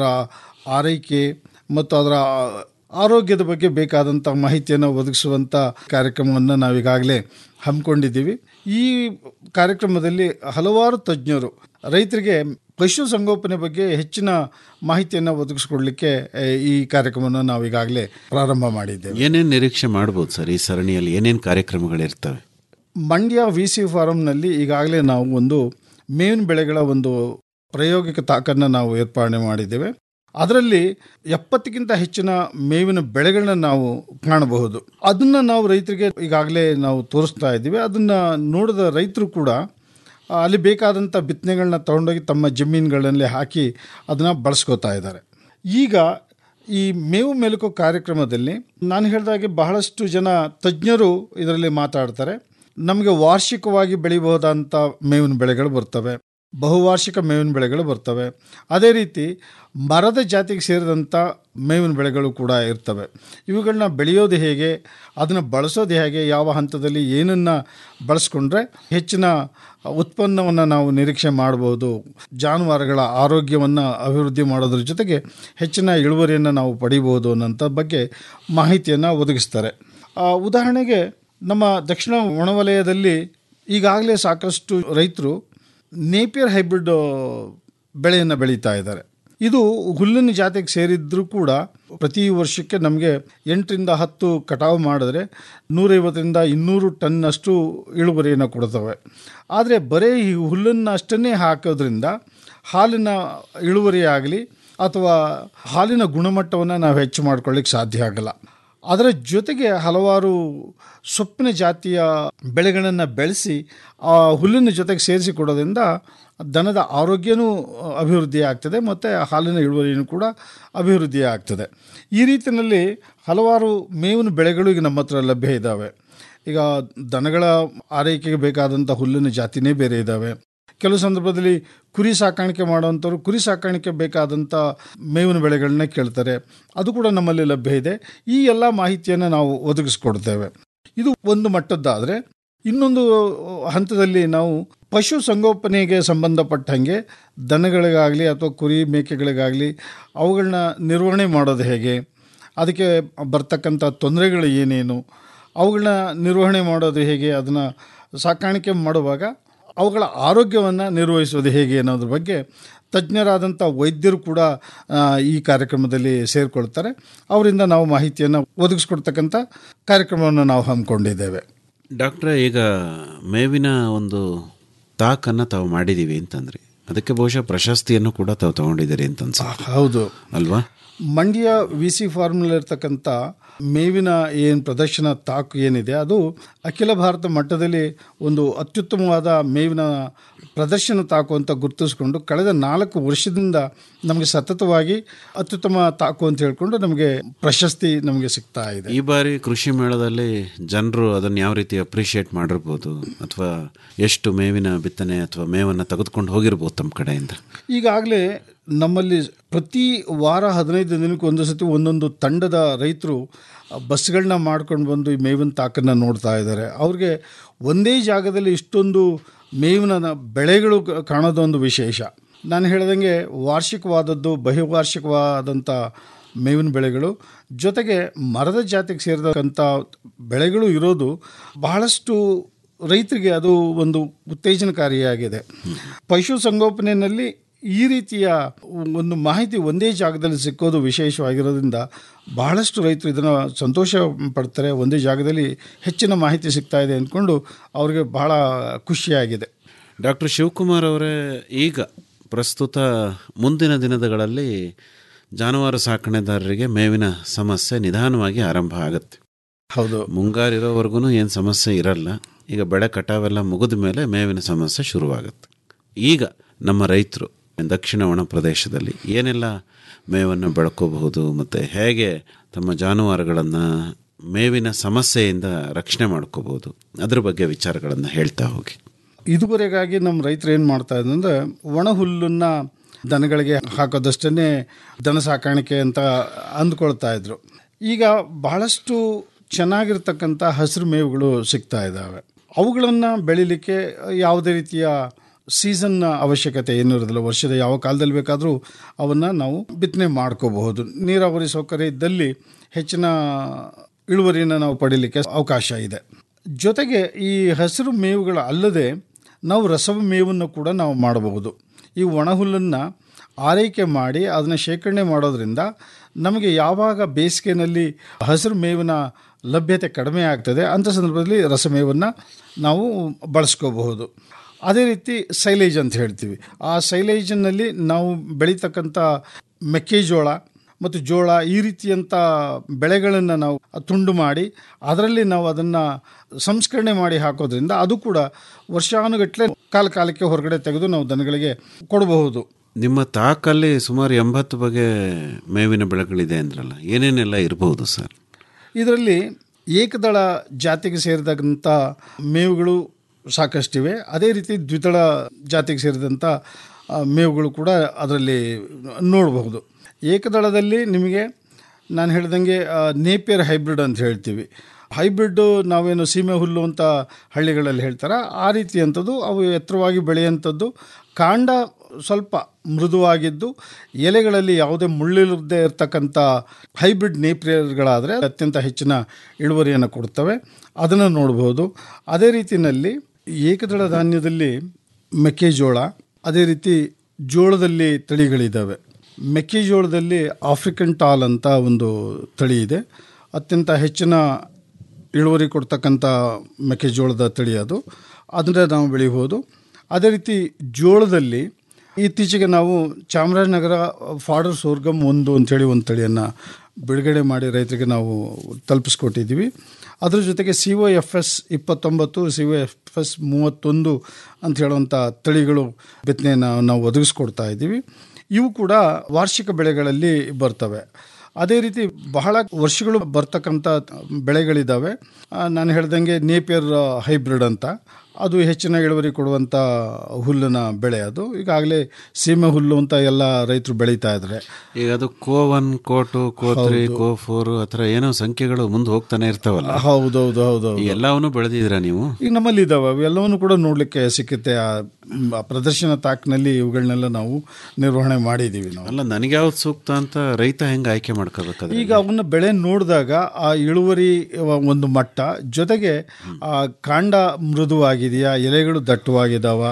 ಆರೈಕೆ ಮತ್ತು ಅದರ ಆರೋಗ್ಯದ ಬಗ್ಗೆ ಬೇಕಾದಂಥ ಮಾಹಿತಿಯನ್ನು ಒದಗಿಸುವಂಥ ಕಾರ್ಯಕ್ರಮವನ್ನು ನಾವೀಗಾಗಲೇ ಹಮ್ಮಿಕೊಂಡಿದ್ದೀವಿ ಈ ಕಾರ್ಯಕ್ರಮದಲ್ಲಿ ಹಲವಾರು ತಜ್ಞರು ರೈತರಿಗೆ ಪಶು ಸಂಗೋಪನೆ ಬಗ್ಗೆ ಹೆಚ್ಚಿನ ಮಾಹಿತಿಯನ್ನು ಒದಗಿಸ್ಕೊಡ್ಲಿಕ್ಕೆ ಆ, ಈ ಕಾರ್ಯಕ್ರಮವನ್ನು ನಾವು ಈಗಾಗಲೇ ಪ್ರಾರಂಭ ಮಾಡಿದ್ದೇವೆ ಏನೇನು ನಿರೀಕ್ಷೆ ಮಾಡ್ಬೋದು ಸರ್ ಈ ಸರಣಿಯಲ್ಲಿ ಏನೇನು ಕಾರ್ಯಕ್ರಮಗಳಿರ್ತವೆ ಮಂಡ್ಯ ವಿ ಸಿ ಫಾರಂನಲ್ಲಿ ಈಗಾಗಲೇ ನಾವು ಒಂದು ಮೇವಿನ ಬೆಳೆಗಳ ಒಂದು ಪ್ರಾಯೋಗಿಕ ತಾಕನ್ನು ನಾವು ಏರ್ಪಾಡು ಮಾಡಿದ್ದೇವೆ ಅದರಲ್ಲಿ ಎಪ್ಪತ್ತಕ್ಕಿಂತ ಹೆಚ್ಚಿನ ಮೇವಿನ ಬೆಳೆಗಳನ್ನ ನಾವು ಕಾಣಬಹುದು ಅದನ್ನು ನಾವು ರೈತರಿಗೆ ಈಗಾಗಲೇ ನಾವು ತೋರಿಸ್ತಾ ಇದ್ದೀವಿ ಅದನ್ನು ನೋಡಿದ ರೈತರು ಕೂಡ ಆ, ಅಲ್ಲಿ ಬೇಕಾದಂಥ ಬಿತ್ತನೆಗಳನ್ನ ತಗೊಂಡೋಗಿ ತಮ್ಮ ಜಮೀನುಗಳಲ್ಲಿ ಹಾಕಿ ಅದನ್ನು ಬಳಸ್ಕೋತಾ ಇದ್ದಾರೆ ಈಗ ಈ ಮೇವು ಮೆಲುಕು ಕಾರ್ಯಕ್ರಮದಲ್ಲಿ ನಾನು ಹೇಳಿದಾಗೆ ಬಹಳಷ್ಟು ಜನ ತಜ್ಞರು ಇದರಲ್ಲಿ ಮಾತಾಡ್ತಾರೆ ನಮಗೆ ವಾರ್ಷಿಕವಾಗಿ ಬೆಳಿಬಹುದಂಥ ಮೇವಿನ ಬೆಳೆಗಳು ಬರ್ತವೆ ಬಹುವಾರ್ಷಿಕ ಮೇವಿನ ಬೆಳೆಗಳು ಬರ್ತವೆ ಅದೇ ರೀತಿ ಮರದ ಜಾತಿಗೆ ಸೇರಿದಂಥ ಮೇವಿನ ಬೆಳೆಗಳು ಕೂಡ ಇರ್ತವೆ ಇವುಗಳನ್ನ ಬೆಳೆಯೋದು ಹೇಗೆ ಅದನ್ನು ಬಳಸೋದು ಹೇಗೆ ಯಾವ ಹಂತದಲ್ಲಿ ಏನನ್ನು ಬಳಸ್ಕೊಂಡ್ರೆ ಹೆಚ್ಚಿನ ಉತ್ಪನ್ನವನ್ನು ನಾವು ನಿರೀಕ್ಷೆ ಮಾಡ್ಬೋದು ಜಾನುವಾರುಗಳ ಆರೋಗ್ಯವನ್ನು ಅಭಿವೃದ್ಧಿ ಮಾಡೋದ್ರ ಜೊತೆಗೆ ಹೆಚ್ಚಿನ ಇಳುವರಿಯನ್ನು ನಾವು ಪಡಿಬೋದು ಅನ್ನೋಂಥ ಬಗ್ಗೆ ಮಾಹಿತಿಯನ್ನು ಒದಗಿಸ್ತಾರೆ ಆ, ಉದಾಹರಣೆಗೆ ನಮ್ಮ ದಕ್ಷಿಣ ಒಣವಲಯದಲ್ಲಿ ಈಗಾಗಲೇ ಸಾಕಷ್ಟು ರೈತರು ನೇಪಿಯರ್ ಹೈಬ್ರಿಡ್ ಬೆಳೆಯನ್ನು ಬೆಳೀತಾ ಇದ್ದಾರೆ ಇದು ಹುಲ್ಲಿನ ಜಾತಿಗೆ ಸೇರಿದ್ರೂ ಕೂಡ ಪ್ರತಿ ವರ್ಷಕ್ಕೆ ನಮಗೆ ಎಂಟರಿಂದ ಹತ್ತು ಕಟಾವು ಮಾಡಿದ್ರೆ ನೂರೈವತ್ತರಿಂದ ಇನ್ನೂರು ಟನ್ನಷ್ಟು ಇಳುವರಿಯನ್ನು ಕೊಡ್ತವೆ ಆದರೆ ಬರೀ ಈ ಹುಲ್ಲನ್ನು ಅಷ್ಟನ್ನೇ ಹಾಕೋದ್ರಿಂದ ಹಾಲಿನ ಇಳುವರಿ ಆಗಲಿ ಅಥವಾ ಹಾಲಿನ ಗುಣಮಟ್ಟವನ್ನು ನಾವು ಹೆಚ್ಚು ಮಾಡ್ಕೊಳ್ಳಿಕ್ಕೆ ಸಾಧ್ಯ ಆಗಲ್ಲ ಅದರ ಜೊತೆಗೆ ಹಲವಾರು ಸೊಪ್ಪಿನ ಜಾತಿಯ ಬೆಳೆಗಳನ್ನು ಬೆಳೆಸಿ ಆ ಹುಲ್ಲಿನ ಜೊತೆಗೆ ಸೇರಿಸಿ ಕೊಡೋದ್ರಿಂದ ದನದ ಆರೋಗ್ಯನೂ ಅಭಿವೃದ್ಧಿ ಆಗ್ತದೆ ಮತ್ತು ಹಾಲಿನ ಇಳುವರಿಯೂ ಕೂಡ ಅಭಿವೃದ್ಧಿ ಆಗ್ತದೆ ಈ ರೀತಿಯಲ್ಲಿ ಹಲವಾರು ಮೇವಿನ ಬೆಳೆಗಳು ಈಗ ನಮ್ಮ ಹತ್ರ ಲಭ್ಯ ಇದ್ದಾವೆ ಈಗ ದನಗಳ ಆರೈಕೆಗೆ ಬೇಕಾದಂಥ ಹುಲ್ಲಿನ ಜಾತಿನೇ ಬೇರೆ ಇದ್ದಾವೆ ಕೆಲವು ಸಂದರ್ಭದಲ್ಲಿ ಕುರಿ ಸಾಕಾಣಿಕೆ ಮಾಡುವಂಥವ್ರು ಕುರಿ ಸಾಕಾಣಿಕೆ ಬೇಕಾದಂಥ ಮೇವಿನ ಬೆಳೆಗಳನ್ನ ಕೇಳ್ತಾರೆ ಅದು ಕೂಡ ನಮ್ಮಲ್ಲಿ ಲಭ್ಯ ಇದೆ ಈ ಎಲ್ಲ ಮಾಹಿತಿಯನ್ನು ನಾವು ಒದಗಿಸ್ಕೊಡ್ತೇವೆ ಇದು ಒಂದು ಮಟ್ಟದ್ದಾದರೆ ಇನ್ನೊಂದು ಹಂತದಲ್ಲಿ ನಾವು ಪಶು ಸಂಗೋಪನೆಗೆ ಸಂಬಂಧಪಟ್ಟಂಗೆ ದನಗಳಿಗಾಗಲಿ ಅಥವಾ ಕುರಿ ಮೇಕೆಗಳಿಗಾಗಲಿ ಅವುಗಳನ್ನ ನಿರ್ವಹಣೆ ಮಾಡೋದು ಹೇಗೆ ಅದಕ್ಕೆ ಬರ್ತಕ್ಕಂಥ ತೊಂದರೆಗಳು ಏನೇನು ಅವುಗಳನ್ನ ನಿರ್ವಹಣೆ ಮಾಡೋದು ಹೇಗೆ ಅದನ್ನು ಸಾಕಾಣಿಕೆ ಮಾಡುವಾಗ ಅವುಗಳ ಆರೋಗ್ಯವನ್ನು ನಿರ್ವಹಿಸೋದು ಹೇಗೆ ಅನ್ನೋದ್ರ ಬಗ್ಗೆ ತಜ್ಞರಾದಂಥ ವೈದ್ಯರು ಕೂಡ ಆ, ಈ ಕಾರ್ಯಕ್ರಮದಲ್ಲಿ ಸೇರಿಕೊಳ್ತಾರೆ ಅವರಿಂದ ನಾವು ಮಾಹಿತಿಯನ್ನು ಒದಗಿಸ್ಕೊಡ್ತಕ್ಕಂಥ ಕಾರ್ಯಕ್ರಮವನ್ನು ನಾವು ಹಮ್ಮಿಕೊಂಡಿದ್ದೇವೆ ಡಾಕ್ಟ್ರೆ ಈಗ ಮೇವಿನ ಒಂದು ತಾಕನ್ನು ತಾವು ಮಾಡಿದ್ದೀವಿ ಅಂತಂದ್ರಿ ಅದಕ್ಕೆ ಬಹುಶಃ ಪ್ರಶಸ್ತಿಯನ್ನು ಕೂಡ ತಾವು ತಗೊಂಡಿದ್ದೀರಿ ಅಂತ ಅನ್ಸುತ್ತೆ ಹೌದು ಅಲ್ವಾ ಮಂಡ್ಯ ವಿ ಸಿ ಫಾರ್ಮ್ನಲ್ಲಿರ್ತಕ್ಕಂಥ ಮೇವಿನ ಏನು ಪ್ರದರ್ಶನ ತಾಕು ಏನಿದೆ ಅದು ಅಖಿಲ ಭಾರತ ಮಟ್ಟದಲ್ಲಿ ಒಂದು ಅತ್ಯುತ್ತಮವಾದ ಮೇವಿನ ಪ್ರದರ್ಶನ ತಾಕು ಅಂತ ಗುರುತಿಸ್ಕೊಂಡು ಕಳೆದ ನಾಲ್ಕು ವರ್ಷದಿಂದ ನಮಗೆ ಸತತವಾಗಿ ಅತ್ಯುತ್ತಮ ತಾಕು ಅಂತ ಹೇಳ್ಕೊಂಡು ನಮಗೆ ಪ್ರಶಸ್ತಿ ನಮಗೆ ಸಿಗ್ತಾ ಇದೆ ಈ ಬಾರಿ ಕೃಷಿ ಮೇಳದಲ್ಲಿ ಜನರು ಅದನ್ನು ಯಾವ ರೀತಿ ಅಪ್ರಿಷಿಯೇಟ್ ಮಾಡಿರ್ಬೋದು ಅಥವಾ ಎಷ್ಟು ಮೇವಿನ ಬಿತ್ತನೆ ಅಥವಾ ಮೇವನ್ನು ತೆಗೆದುಕೊಂಡು ಹೋಗಿರ್ಬೋದು ತಮ್ಮ ಕಡೆಯಿಂದ ಈಗಾಗಲೇ ನಮ್ಮಲ್ಲಿ ಪ್ರತಿ ವಾರ ಹದಿನೈದು ದಿನಕ್ಕೆ ಒಂದು ಸತಿ ಒಂದೊಂದು ತಂಡದ ರೈತರು ಬಸ್ಗಳನ್ನ ಮಾಡ್ಕೊಂಡು ಬಂದು ಈ ಮೇವಿನ ತಾಕನ್ನು ನೋಡ್ತಾ ಇದ್ದಾರೆ ಅವ್ರಿಗೆ ಒಂದೇ ಜಾಗದಲ್ಲಿ ಇಷ್ಟೊಂದು ಮೇವಿನ ಬೆಳೆಗಳು ಕ- ಕಾಣೋದು ಒಂದು ವಿಶೇಷ ನಾನು ಹೇಳ್ದಂಗೆ ವಾರ್ಷಿಕವಾದದ್ದು ಬಹುವಾರ್ಷಿಕವಾದಂಥ ಮೇವಿನ ಬೆಳೆಗಳು ಜೊತೆಗೆ ಮರದ ಜಾತಿಗೆ ಸೇರಿದಂಥ ಬೆಳೆಗಳು ಇರೋದು ಬಹಳಷ್ಟು ರೈತರಿಗೆ ಅದು ಒಂದು ಉತ್ತೇಜನಕಾರಿಯಾಗಿದೆ ಪಶು ಸಂಗೋಪನೆಯಲ್ಲಿ ಈ ರೀತಿಯ ಒಂದು ಮಾಹಿತಿ ಒಂದೇ ಜಾಗದಲ್ಲಿ ಸಿಕ್ಕೋದು ವಿಶೇಷವಾಗಿರೋದ್ರಿಂದ ಬಹಳಷ್ಟು ರೈತರು ಇದನ್ನು ಸಂತೋಷ ಪಡ್ತಾರೆ ಒಂದೇ ಜಾಗದಲ್ಲಿ ಹೆಚ್ಚಿನ ಮಾಹಿತಿ ಸಿಗ್ತಾ ಇದೆ ಅಂದ್ಕೊಂಡು ಅವ್ರಿಗೆ ಬಹಳ ಖುಷಿಯಾಗಿದೆ ಡಾಕ್ಟರ್ ಶಿವಕುಮಾರ್ ಅವರೇ ಈಗ ಪ್ರಸ್ತುತ ಮುಂದಿನ ದಿನಗಳಲ್ಲಿ ಜಾನುವಾರು ಸಾಕಣೆದಾರರಿಗೆ ಮೇವಿನ ಸಮಸ್ಯೆ ನಿಧಾನವಾಗಿ ಆರಂಭ ಆಗುತ್ತೆ ಹೌದು ಮುಂಗಾರಿರೋವರೆಗೂ ಏನು ಸಮಸ್ಯೆ ಇರಲ್ಲ ಈಗ ಬೆಳೆ ಕಟಾವೆಲ್ಲ ಮುಗಿದ ಮೇಲೆ ಮೇವಿನ ಸಮಸ್ಯೆ ಶುರುವಾಗುತ್ತೆ ಈಗ ನಮ್ಮ ರೈತರು ದಕ್ಷಿಣ ಒಣ ಪ್ರದೇಶದಲ್ಲಿ ಏನೆಲ್ಲ ಮೇವನ್ನು ಬೆಳ್ಕೋಬಹುದು ಮತ್ತು ಹೇಗೆ ತಮ್ಮ ಜಾನುವಾರುಗಳನ್ನು ಮೇವಿನ ಸಮಸ್ಯೆಯಿಂದ ರಕ್ಷಣೆ ಮಾಡ್ಕೋಬಹುದು ಅದ್ರ ಬಗ್ಗೆ ವಿಚಾರಗಳನ್ನು ಹೇಳ್ತಾ ಹೋಗಿ ಇದುವರೆಗಾಗಿ ನಮ್ಮ ರೈತರು ಏನು ಮಾಡ್ತಾ ಇದ್ರು ಅಂದರೆ ಒಣ ಹುಲ್ಲನ್ನು ದನಗಳಿಗೆ ಹಾಕೋದಷ್ಟೇ ದನ ಸಾಕಾಣಿಕೆ ಅಂತ ಅಂದ್ಕೊಳ್ತಾ ಇದ್ರು ಈಗ ಬಹಳಷ್ಟು ಚೆನ್ನಾಗಿರ್ತಕ್ಕಂಥ ಹಸಿರು ಮೇವುಗಳು ಸಿಗ್ತಾ ಇದ್ದಾವೆ ಅವುಗಳನ್ನು ಬೆಳಿಲಿಕ್ಕೆ ಯಾವುದೇ ರೀತಿಯ ಸೀಸನ್ನ ಅವಶ್ಯಕತೆ ಏನೂ ಇರೋದಿಲ್ಲ ವರ್ಷದ ಯಾವ ಕಾಲದಲ್ಲಿ ಬೇಕಾದರೂ ಅವನ್ನು ನಾವು ಬಿತ್ತನೆ ಮಾಡ್ಕೋಬಹುದು ನೀರಾವರಿ ಸೌಕರ್ಯ ಇದ್ದಲ್ಲಿ ಹೆಚ್ಚಿನ ಇಳುವರಿಯನ್ನು ನಾವು ಪಡೀಲಿಕ್ಕೆ ಅವಕಾಶ ಇದೆ ಜೊತೆಗೆ ಈ ಹಸಿರು ಮೇವುಗಳು ಅಲ್ಲದೆ ನಾವು ರಸವ ಮೇವನ್ನು ಕೂಡ ನಾವು ಮಾಡಬಹುದು ಈ ಒಣ ಹುಲ್ಲನ್ನು ಆರೈಕೆ ಮಾಡಿ ಅದನ್ನು ಶೇಖರಣೆ ಮಾಡೋದ್ರಿಂದ ನಮಗೆ ಯಾವಾಗ ಬೇಸಿಗೆನಲ್ಲಿ ಹಸಿರು ಮೇವಿನ ಲಭ್ಯತೆ ಕಡಿಮೆ ಆಗ್ತದೆ ಅಂಥ ಸಂದರ್ಭದಲ್ಲಿ ರಸಮೇವನ್ನು ನಾವು ಬಳಸ್ಕೋಬಹುದು ಅದೇ ರೀತಿ ಸೈಲೇಜ್ ಅಂತ ಹೇಳ್ತೀವಿ ಆ ಸೈಲೇಜಿನಲ್ಲಿ ನಾವು ಬೆಳೀತಕ್ಕಂಥ ಮೆಕ್ಕೆಜೋಳ ಮತ್ತು ಜೋಳ ಈ ರೀತಿಯಂಥ ಬೆಳೆಗಳನ್ನು ನಾವು ತುಂಡು ಮಾಡಿ ಅದರಲ್ಲಿ ನಾವು ಅದನ್ನು ಸಂಸ್ಕರಣೆ ಮಾಡಿ ಹಾಕೋದ್ರಿಂದ ಅದು ಕೂಡ ವರ್ಷಾನುಗಟ್ಟಲೆ ಕಾಲ ಕಾಲಕ್ಕೆ ಹೊರಗಡೆ ತೆಗೆದು ನಾವು ದನಗಳಿಗೆ ಕೊಡಬಹುದು ನಿಮ್ಮ ತಾಕಲ್ಲಿ ಸುಮಾರು ಎಂಬತ್ತು ಬಗೆ ಮೇವಿನ ಬೆಳೆಗಳಿದೆ ಅಂದ್ರಲ್ಲ ಏನೇನೆಲ್ಲ ಇರಬಹುದು ಸರ್ ಇದರಲ್ಲಿ ಏಕದಳ ಜಾತಿಗೆ ಸೇರಿದಂಥ ಮೇವುಗಳು ಸಾಕಷ್ಟಿವೆ ಅದೇ ರೀತಿ ದ್ವಿದಳ ಜಾತಿಗೆ ಸೇರಿದಂಥ ಆ, ಮೇವುಗಳು ಕೂಡ ಅದರಲ್ಲಿ ನೋಡಬಹುದು ಏಕದಳದಲ್ಲಿ ನಿಮಗೆ ನಾನು ಹೇಳ್ದಂಗೆ ಆ, ನೇಪಿಯರ್ ಹೈಬ್ರಿಡ್ ಅಂತ ಹೇಳ್ತೀವಿ ಹೈಬ್ರಿಡ್ ನಾವೇನು ಸೀಮೆ ಹುಲ್ಲು ಅಂತ ಹಳ್ಳಿಗಳಲ್ಲಿ ಹೇಳ್ತಾರೆ ಆ ರೀತಿಯಂಥದ್ದು ಅವು ಎತ್ತರವಾಗಿ ಬೆಳೆಯುವಂಥದ್ದು ಕಾಂಡ ಸ್ವಲ್ಪ ಮೃದುವಾಗಿದ್ದು ಎಲೆಗಳಲ್ಲಿ ಯಾವುದೇ ಮುಳ್ಳಿಲ್ಲದೆ ಇರತಕ್ಕಂಥ ಹೈಬ್ರಿಡ್ ನೇಪಿಯರ್ಗಳಾದರೆ ಅತ್ಯಂತ ಹೆಚ್ಚಿನ ಇಳುವರಿಯನ್ನು ಕೊಡ್ತವೆ ಅದನ್ನು ನೋಡ್ಬೋದು ಅದೇ ರೀತಿಯಲ್ಲಿ ಏಕದಳ ಧಾನ್ಯದಲ್ಲಿ ಮೆಕ್ಕೆಜೋಳ ಅದೇ ರೀತಿ ಜೋಳದಲ್ಲಿ ತಳಿಗಳಿದ್ದಾವೆ ಮೆಕ್ಕೆಜೋಳದಲ್ಲಿ ಆಫ್ರಿಕನ್ ಟಾಲ್ ಅಂತ ಒಂದು ತಳಿ ಇದೆ ಅತ್ಯಂತ ಹೆಚ್ಚಿನ ಇಳುವರಿ ಕೊಡ್ತಕ್ಕಂಥ ಮೆಕ್ಕೆಜೋಳದ ತಳಿ ಅದು ಅದನ್ನು ನಾವು ಬೆಳಿಬೋದು ಅದೇ ರೀತಿ ಜೋಳದಲ್ಲಿ ಇತ್ತೀಚೆಗೆ ನಾವು ಚಾಮರಾಜನಗರ ಫಾಡರ್ ಸೋರ್ಗಮ್ ಒಂದು ಅಂಥೇಳಿ ಒಂದು ತಳಿಯನ್ನು ಬಿಡುಗಡೆ ಮಾಡಿ ರೈತರಿಗೆ ನಾವು ತಲುಪಿಸ್ಕೊಟ್ಟಿದ್ದೀವಿ ಅದ್ರ ಜೊತೆಗೆ ಸಿ ಒ ಎಫ್ ಎಸ್ ಇಪ್ಪತ್ತೊಂಬತ್ತು ಸಿ ಒ ಎಫ್ ಎಸ್ ಮೂವತ್ತೊಂದು ಅಂತ ಹೇಳುವಂಥ ತಳಿಗಳು ಬಿತ್ತನೆಯನ್ನು ನಾವು ಒದಗಿಸ್ಕೊಡ್ತಾ ಇದ್ದೀವಿ ಇವು ಕೂಡ ವಾರ್ಷಿಕ ಬೆಳೆಗಳಲ್ಲಿ ಬರ್ತವೆ ಅದೇ ರೀತಿ ಬಹಳ ವರ್ಷಗಳು ಬರ್ತಕ್ಕಂಥ ಬೆಳೆಗಳಿದ್ದಾವೆ ಆ, ನಾನು ಹೇಳ್ದಂಗೆ ನೇಪಿಯರ್ ಹೈಬ್ರಿಡ್ ಅಂತ ಅದು ಹೆಚ್ಚಿನ ಇಳುವರಿ ಕೊಡುವಂಥ ಹುಲ್ಲಿನ ಬೆಳೆ ಅದು ಈಗಾಗಲೇ ಸೀಮೆ ಹುಲ್ಲು ಅಂತ ಎಲ್ಲ ರೈತರು ಬೆಳೀತಾ ಇದ್ದಾರೆ ಈಗ ಅದು co one co two co three co four ಆ ಥರ ಏನೋ ಸಂಖ್ಯೆಗಳು ಮುಂದೆ ಹೋಗ್ತಾನೆ ಇರ್ತಾವಲ್ಲ ಹೌದೌದು ಹೌದು ಈ ಎಲ್ಲವನ್ನೂ ಬೆಳೆದಿದ್ದೀರಾ ನೀವು ಈಗ ನಮ್ಮಲ್ಲಿ ಇದ್ದಾವೆ ಅವೆಲ್ಲವನ್ನು ಕೂಡ ನೋಡಲಿಕ್ಕೆ ಸಿಕ್ಕುತ್ತೆ ಆ ಮ್, ಆ ಪ್ರದರ್ಶನ ತಾಕ್ನಲ್ಲಿ ಇವುಗಳನ್ನೆಲ್ಲ ನಾವು ನಿರ್ವಹಣೆ ಮಾಡಿದ್ದೀವಿ ನಾವು ಅಲ್ಲ ನನಗೆ ಯಾವ್ದು ಸೂಕ್ತ ಅಂತ ರೈತ ಹೆಂಗೆ ಆಯ್ಕೆ ಮಾಡ್ಕೋಬೇಕಾದ್ರೆ ಈಗ ಅವನ್ನ ಬೆಳೆ ನೋಡಿದಾಗ ಆ ಇಳುವರಿ ಒಂದು ಮಟ್ಟ ಜೊತೆಗೆ ಆ ಕಾಂಡ ಮೃದುವಾಗಿದೆಯಾ ಎಲೆಗಳು ದಟ್ಟವಾಗಿದ್ದಾವ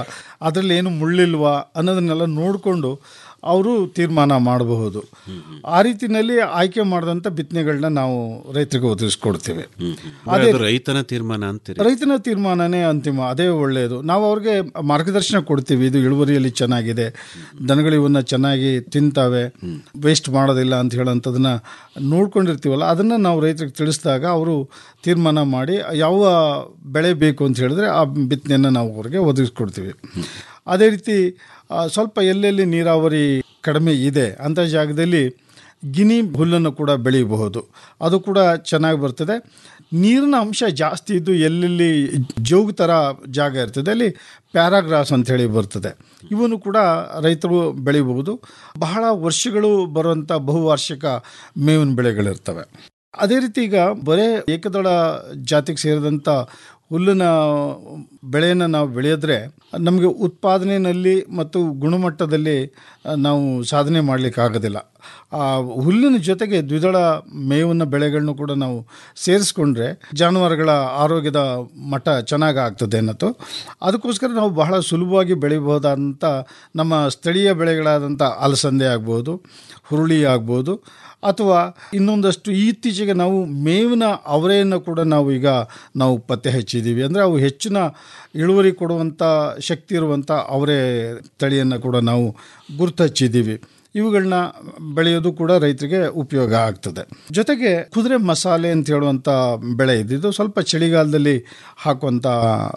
ಅದರಲ್ಲಿ ಏನು ಮುಳ್ಳಿಲ್ವಾ ಅನ್ನೋದನ್ನೆಲ್ಲ ನೋಡಿಕೊಂಡು ಅವರು ತೀರ್ಮಾನ ಮಾಡಬಹುದು ಆ ರೀತಿಯಲ್ಲಿ ಆಯ್ಕೆ ಮಾಡಿದಂಥ ಬಿತ್ತನೆಗಳನ್ನ ನಾವು ರೈತರಿಗೆ ಒದಗಿಸ್ಕೊಡ್ತೇವೆ ಅಂದ್ರೆ ಅದು ರೈತನ ತೀರ್ಮಾನ ಅಂತೀರಿ ರೈತನ ತೀರ್ಮಾನನೇ ಅಂತಿಮ ಅದೇ ಒಳ್ಳೆಯದು ನಾವು ಅವ್ರಿಗೆ ಮಾರ್ಗದರ್ಶನ ಕೊಡ್ತೀವಿ ಇದು ಇಳುವರಿಯಲ್ಲಿ ಚೆನ್ನಾಗಿದೆ ದನಗಳು ಇವನ್ನ ಚೆನ್ನಾಗಿ ತಿಂತಾವೆ ವೇಸ್ಟ್ ಮಾಡೋದಿಲ್ಲ ಅಂತ ಹೇಳೋಂಥದನ್ನ ನೋಡ್ಕೊಂಡಿರ್ತೀವಲ್ಲ ಅದನ್ನು ನಾವು ರೈತರಿಗೆ ತಿಳಿಸಿದಾಗ ಅವರು ತೀರ್ಮಾನ ಮಾಡಿ ಯಾವ ಬೆಳೆ ಬೇಕು ಅಂತ ಹೇಳಿದ್ರೆ ಆ ಬಿತ್ತನೆಯನ್ನು ನಾವು ಅವ್ರಿಗೆ ಒದಗಿಸ್ಕೊಡ್ತೀವಿ ಅದೇ ರೀತಿ ಆ, ಸ್ವಲ್ಪ ಎಲ್ಲೆಲ್ಲಿ ನೀರಾವರಿ ಕಡಿಮೆ ಇದೆ ಅಂಥ ಜಾಗದಲ್ಲಿ ಗಿನಿ ಹುಲ್ಲನ್ನು ಕೂಡ ಬೆಳೆಯಬಹುದು ಅದು ಕೂಡ ಚೆನ್ನಾಗಿ ಬರ್ತದೆ ನೀರಿನ ಅಂಶ ಜಾಸ್ತಿ ಇದ್ದು ಎಲ್ಲೆಲ್ಲಿ ಜೋಗು ಥರ ಜಾಗ ಇರ್ತದೆ ಅಲ್ಲಿ ಪ್ಯಾರಾಗ್ರಾಸ್ ಅಂಥೇಳಿ ಬರ್ತದೆ ಇವನ್ನು ಕೂಡ ರೈತರು ಬೆಳಿಬಹುದು ಬಹಳ ವರ್ಷಗಳು ಬರುವಂಥ ಬಹುವಾರ್ಷಿಕ ಮೇವಿನ ಬೆಳೆಗಳಿರ್ತವೆ ಅದೇ ರೀತಿ ಈಗ ಬರೇ ಏಕದಳ ಜಾತಿಗೆ ಸೇರಿದಂಥ ಹುಲ್ಲಿನ ಬೆಳೆಯನ್ನು ನಾವು ಬೆಳೆಯೋದ್ರೆ ನಮಗೆ ಉತ್ಪಾದನೆಯಲ್ಲಿ ಮತ್ತು ಗುಣಮಟ್ಟದಲ್ಲಿ ಆ, ನಾವು ಸಾಧನೆ ಮಾಡಲಿಕ್ಕೆ ಆಗೋದಿಲ್ಲ ಆ ಹುಲ್ಲಿನ ಜೊತೆಗೆ ದ್ವಿದಳ ಮೇವಿನ ಬೆಳೆಗಳನ್ನು ಕೂಡ ನಾವು ಸೇರಿಸ್ಕೊಂಡ್ರೆ ಜಾನುವಾರುಗಳ ಆರೋಗ್ಯದ ಮಟ್ಟ ಚೆನ್ನಾಗಿ ಆಗ್ತದೆ ಅನ್ನೋದು ಅದಕ್ಕೋಸ್ಕರ ನಾವು ಬಹಳ ಸುಲಭವಾಗಿ ಬೆಳಿಬಹುದಾದಂಥ ನಮ್ಮ ಸ್ಥಳೀಯ ಬೆಳೆಗಳಾದಂಥ ಅಲಸಂದೆ ಆಗ್ಬೋದು ಹುರುಳಿ ಆಗ್ಬೋದು ಅಥವಾ ಇನ್ನೊಂದಷ್ಟು ಇತ್ತೀಚೆಗೆ ನಾವು ಮೇವಿನ ಅವರೆಯನ್ನು ಕೂಡ ನಾವು ಈಗ ನಾವು ಪತ್ತೆ ಹಚ್ಚಿದ್ದೀವಿ ಅಂದರೆ ಅವು ಹೆಚ್ಚಿನ ಇಳುವರಿ ಕೊಡುವಂಥ ಶಕ್ತಿ ಇರುವಂಥ ಅವರೆ ತಳಿಯನ್ನು ಕೂಡ ನಾವು ಗುರುತು ಹಚ್ಚಿದ್ದೀವಿ ಇವುಗಳನ್ನ ಬೆಳೆಯೋದು ಕೂಡ ರೈತರಿಗೆ ಉಪಯೋಗ ಆಗ್ತದೆ ಜೊತೆಗೆ ಕುದುರೆ ಮಸಾಲೆ ಅಂತ ಹೇಳುವಂಥ ಬೆಳೆ ಇದು ಇದು ಸ್ವಲ್ಪ ಚಳಿಗಾಲದಲ್ಲಿ ಹಾಕುವಂಥ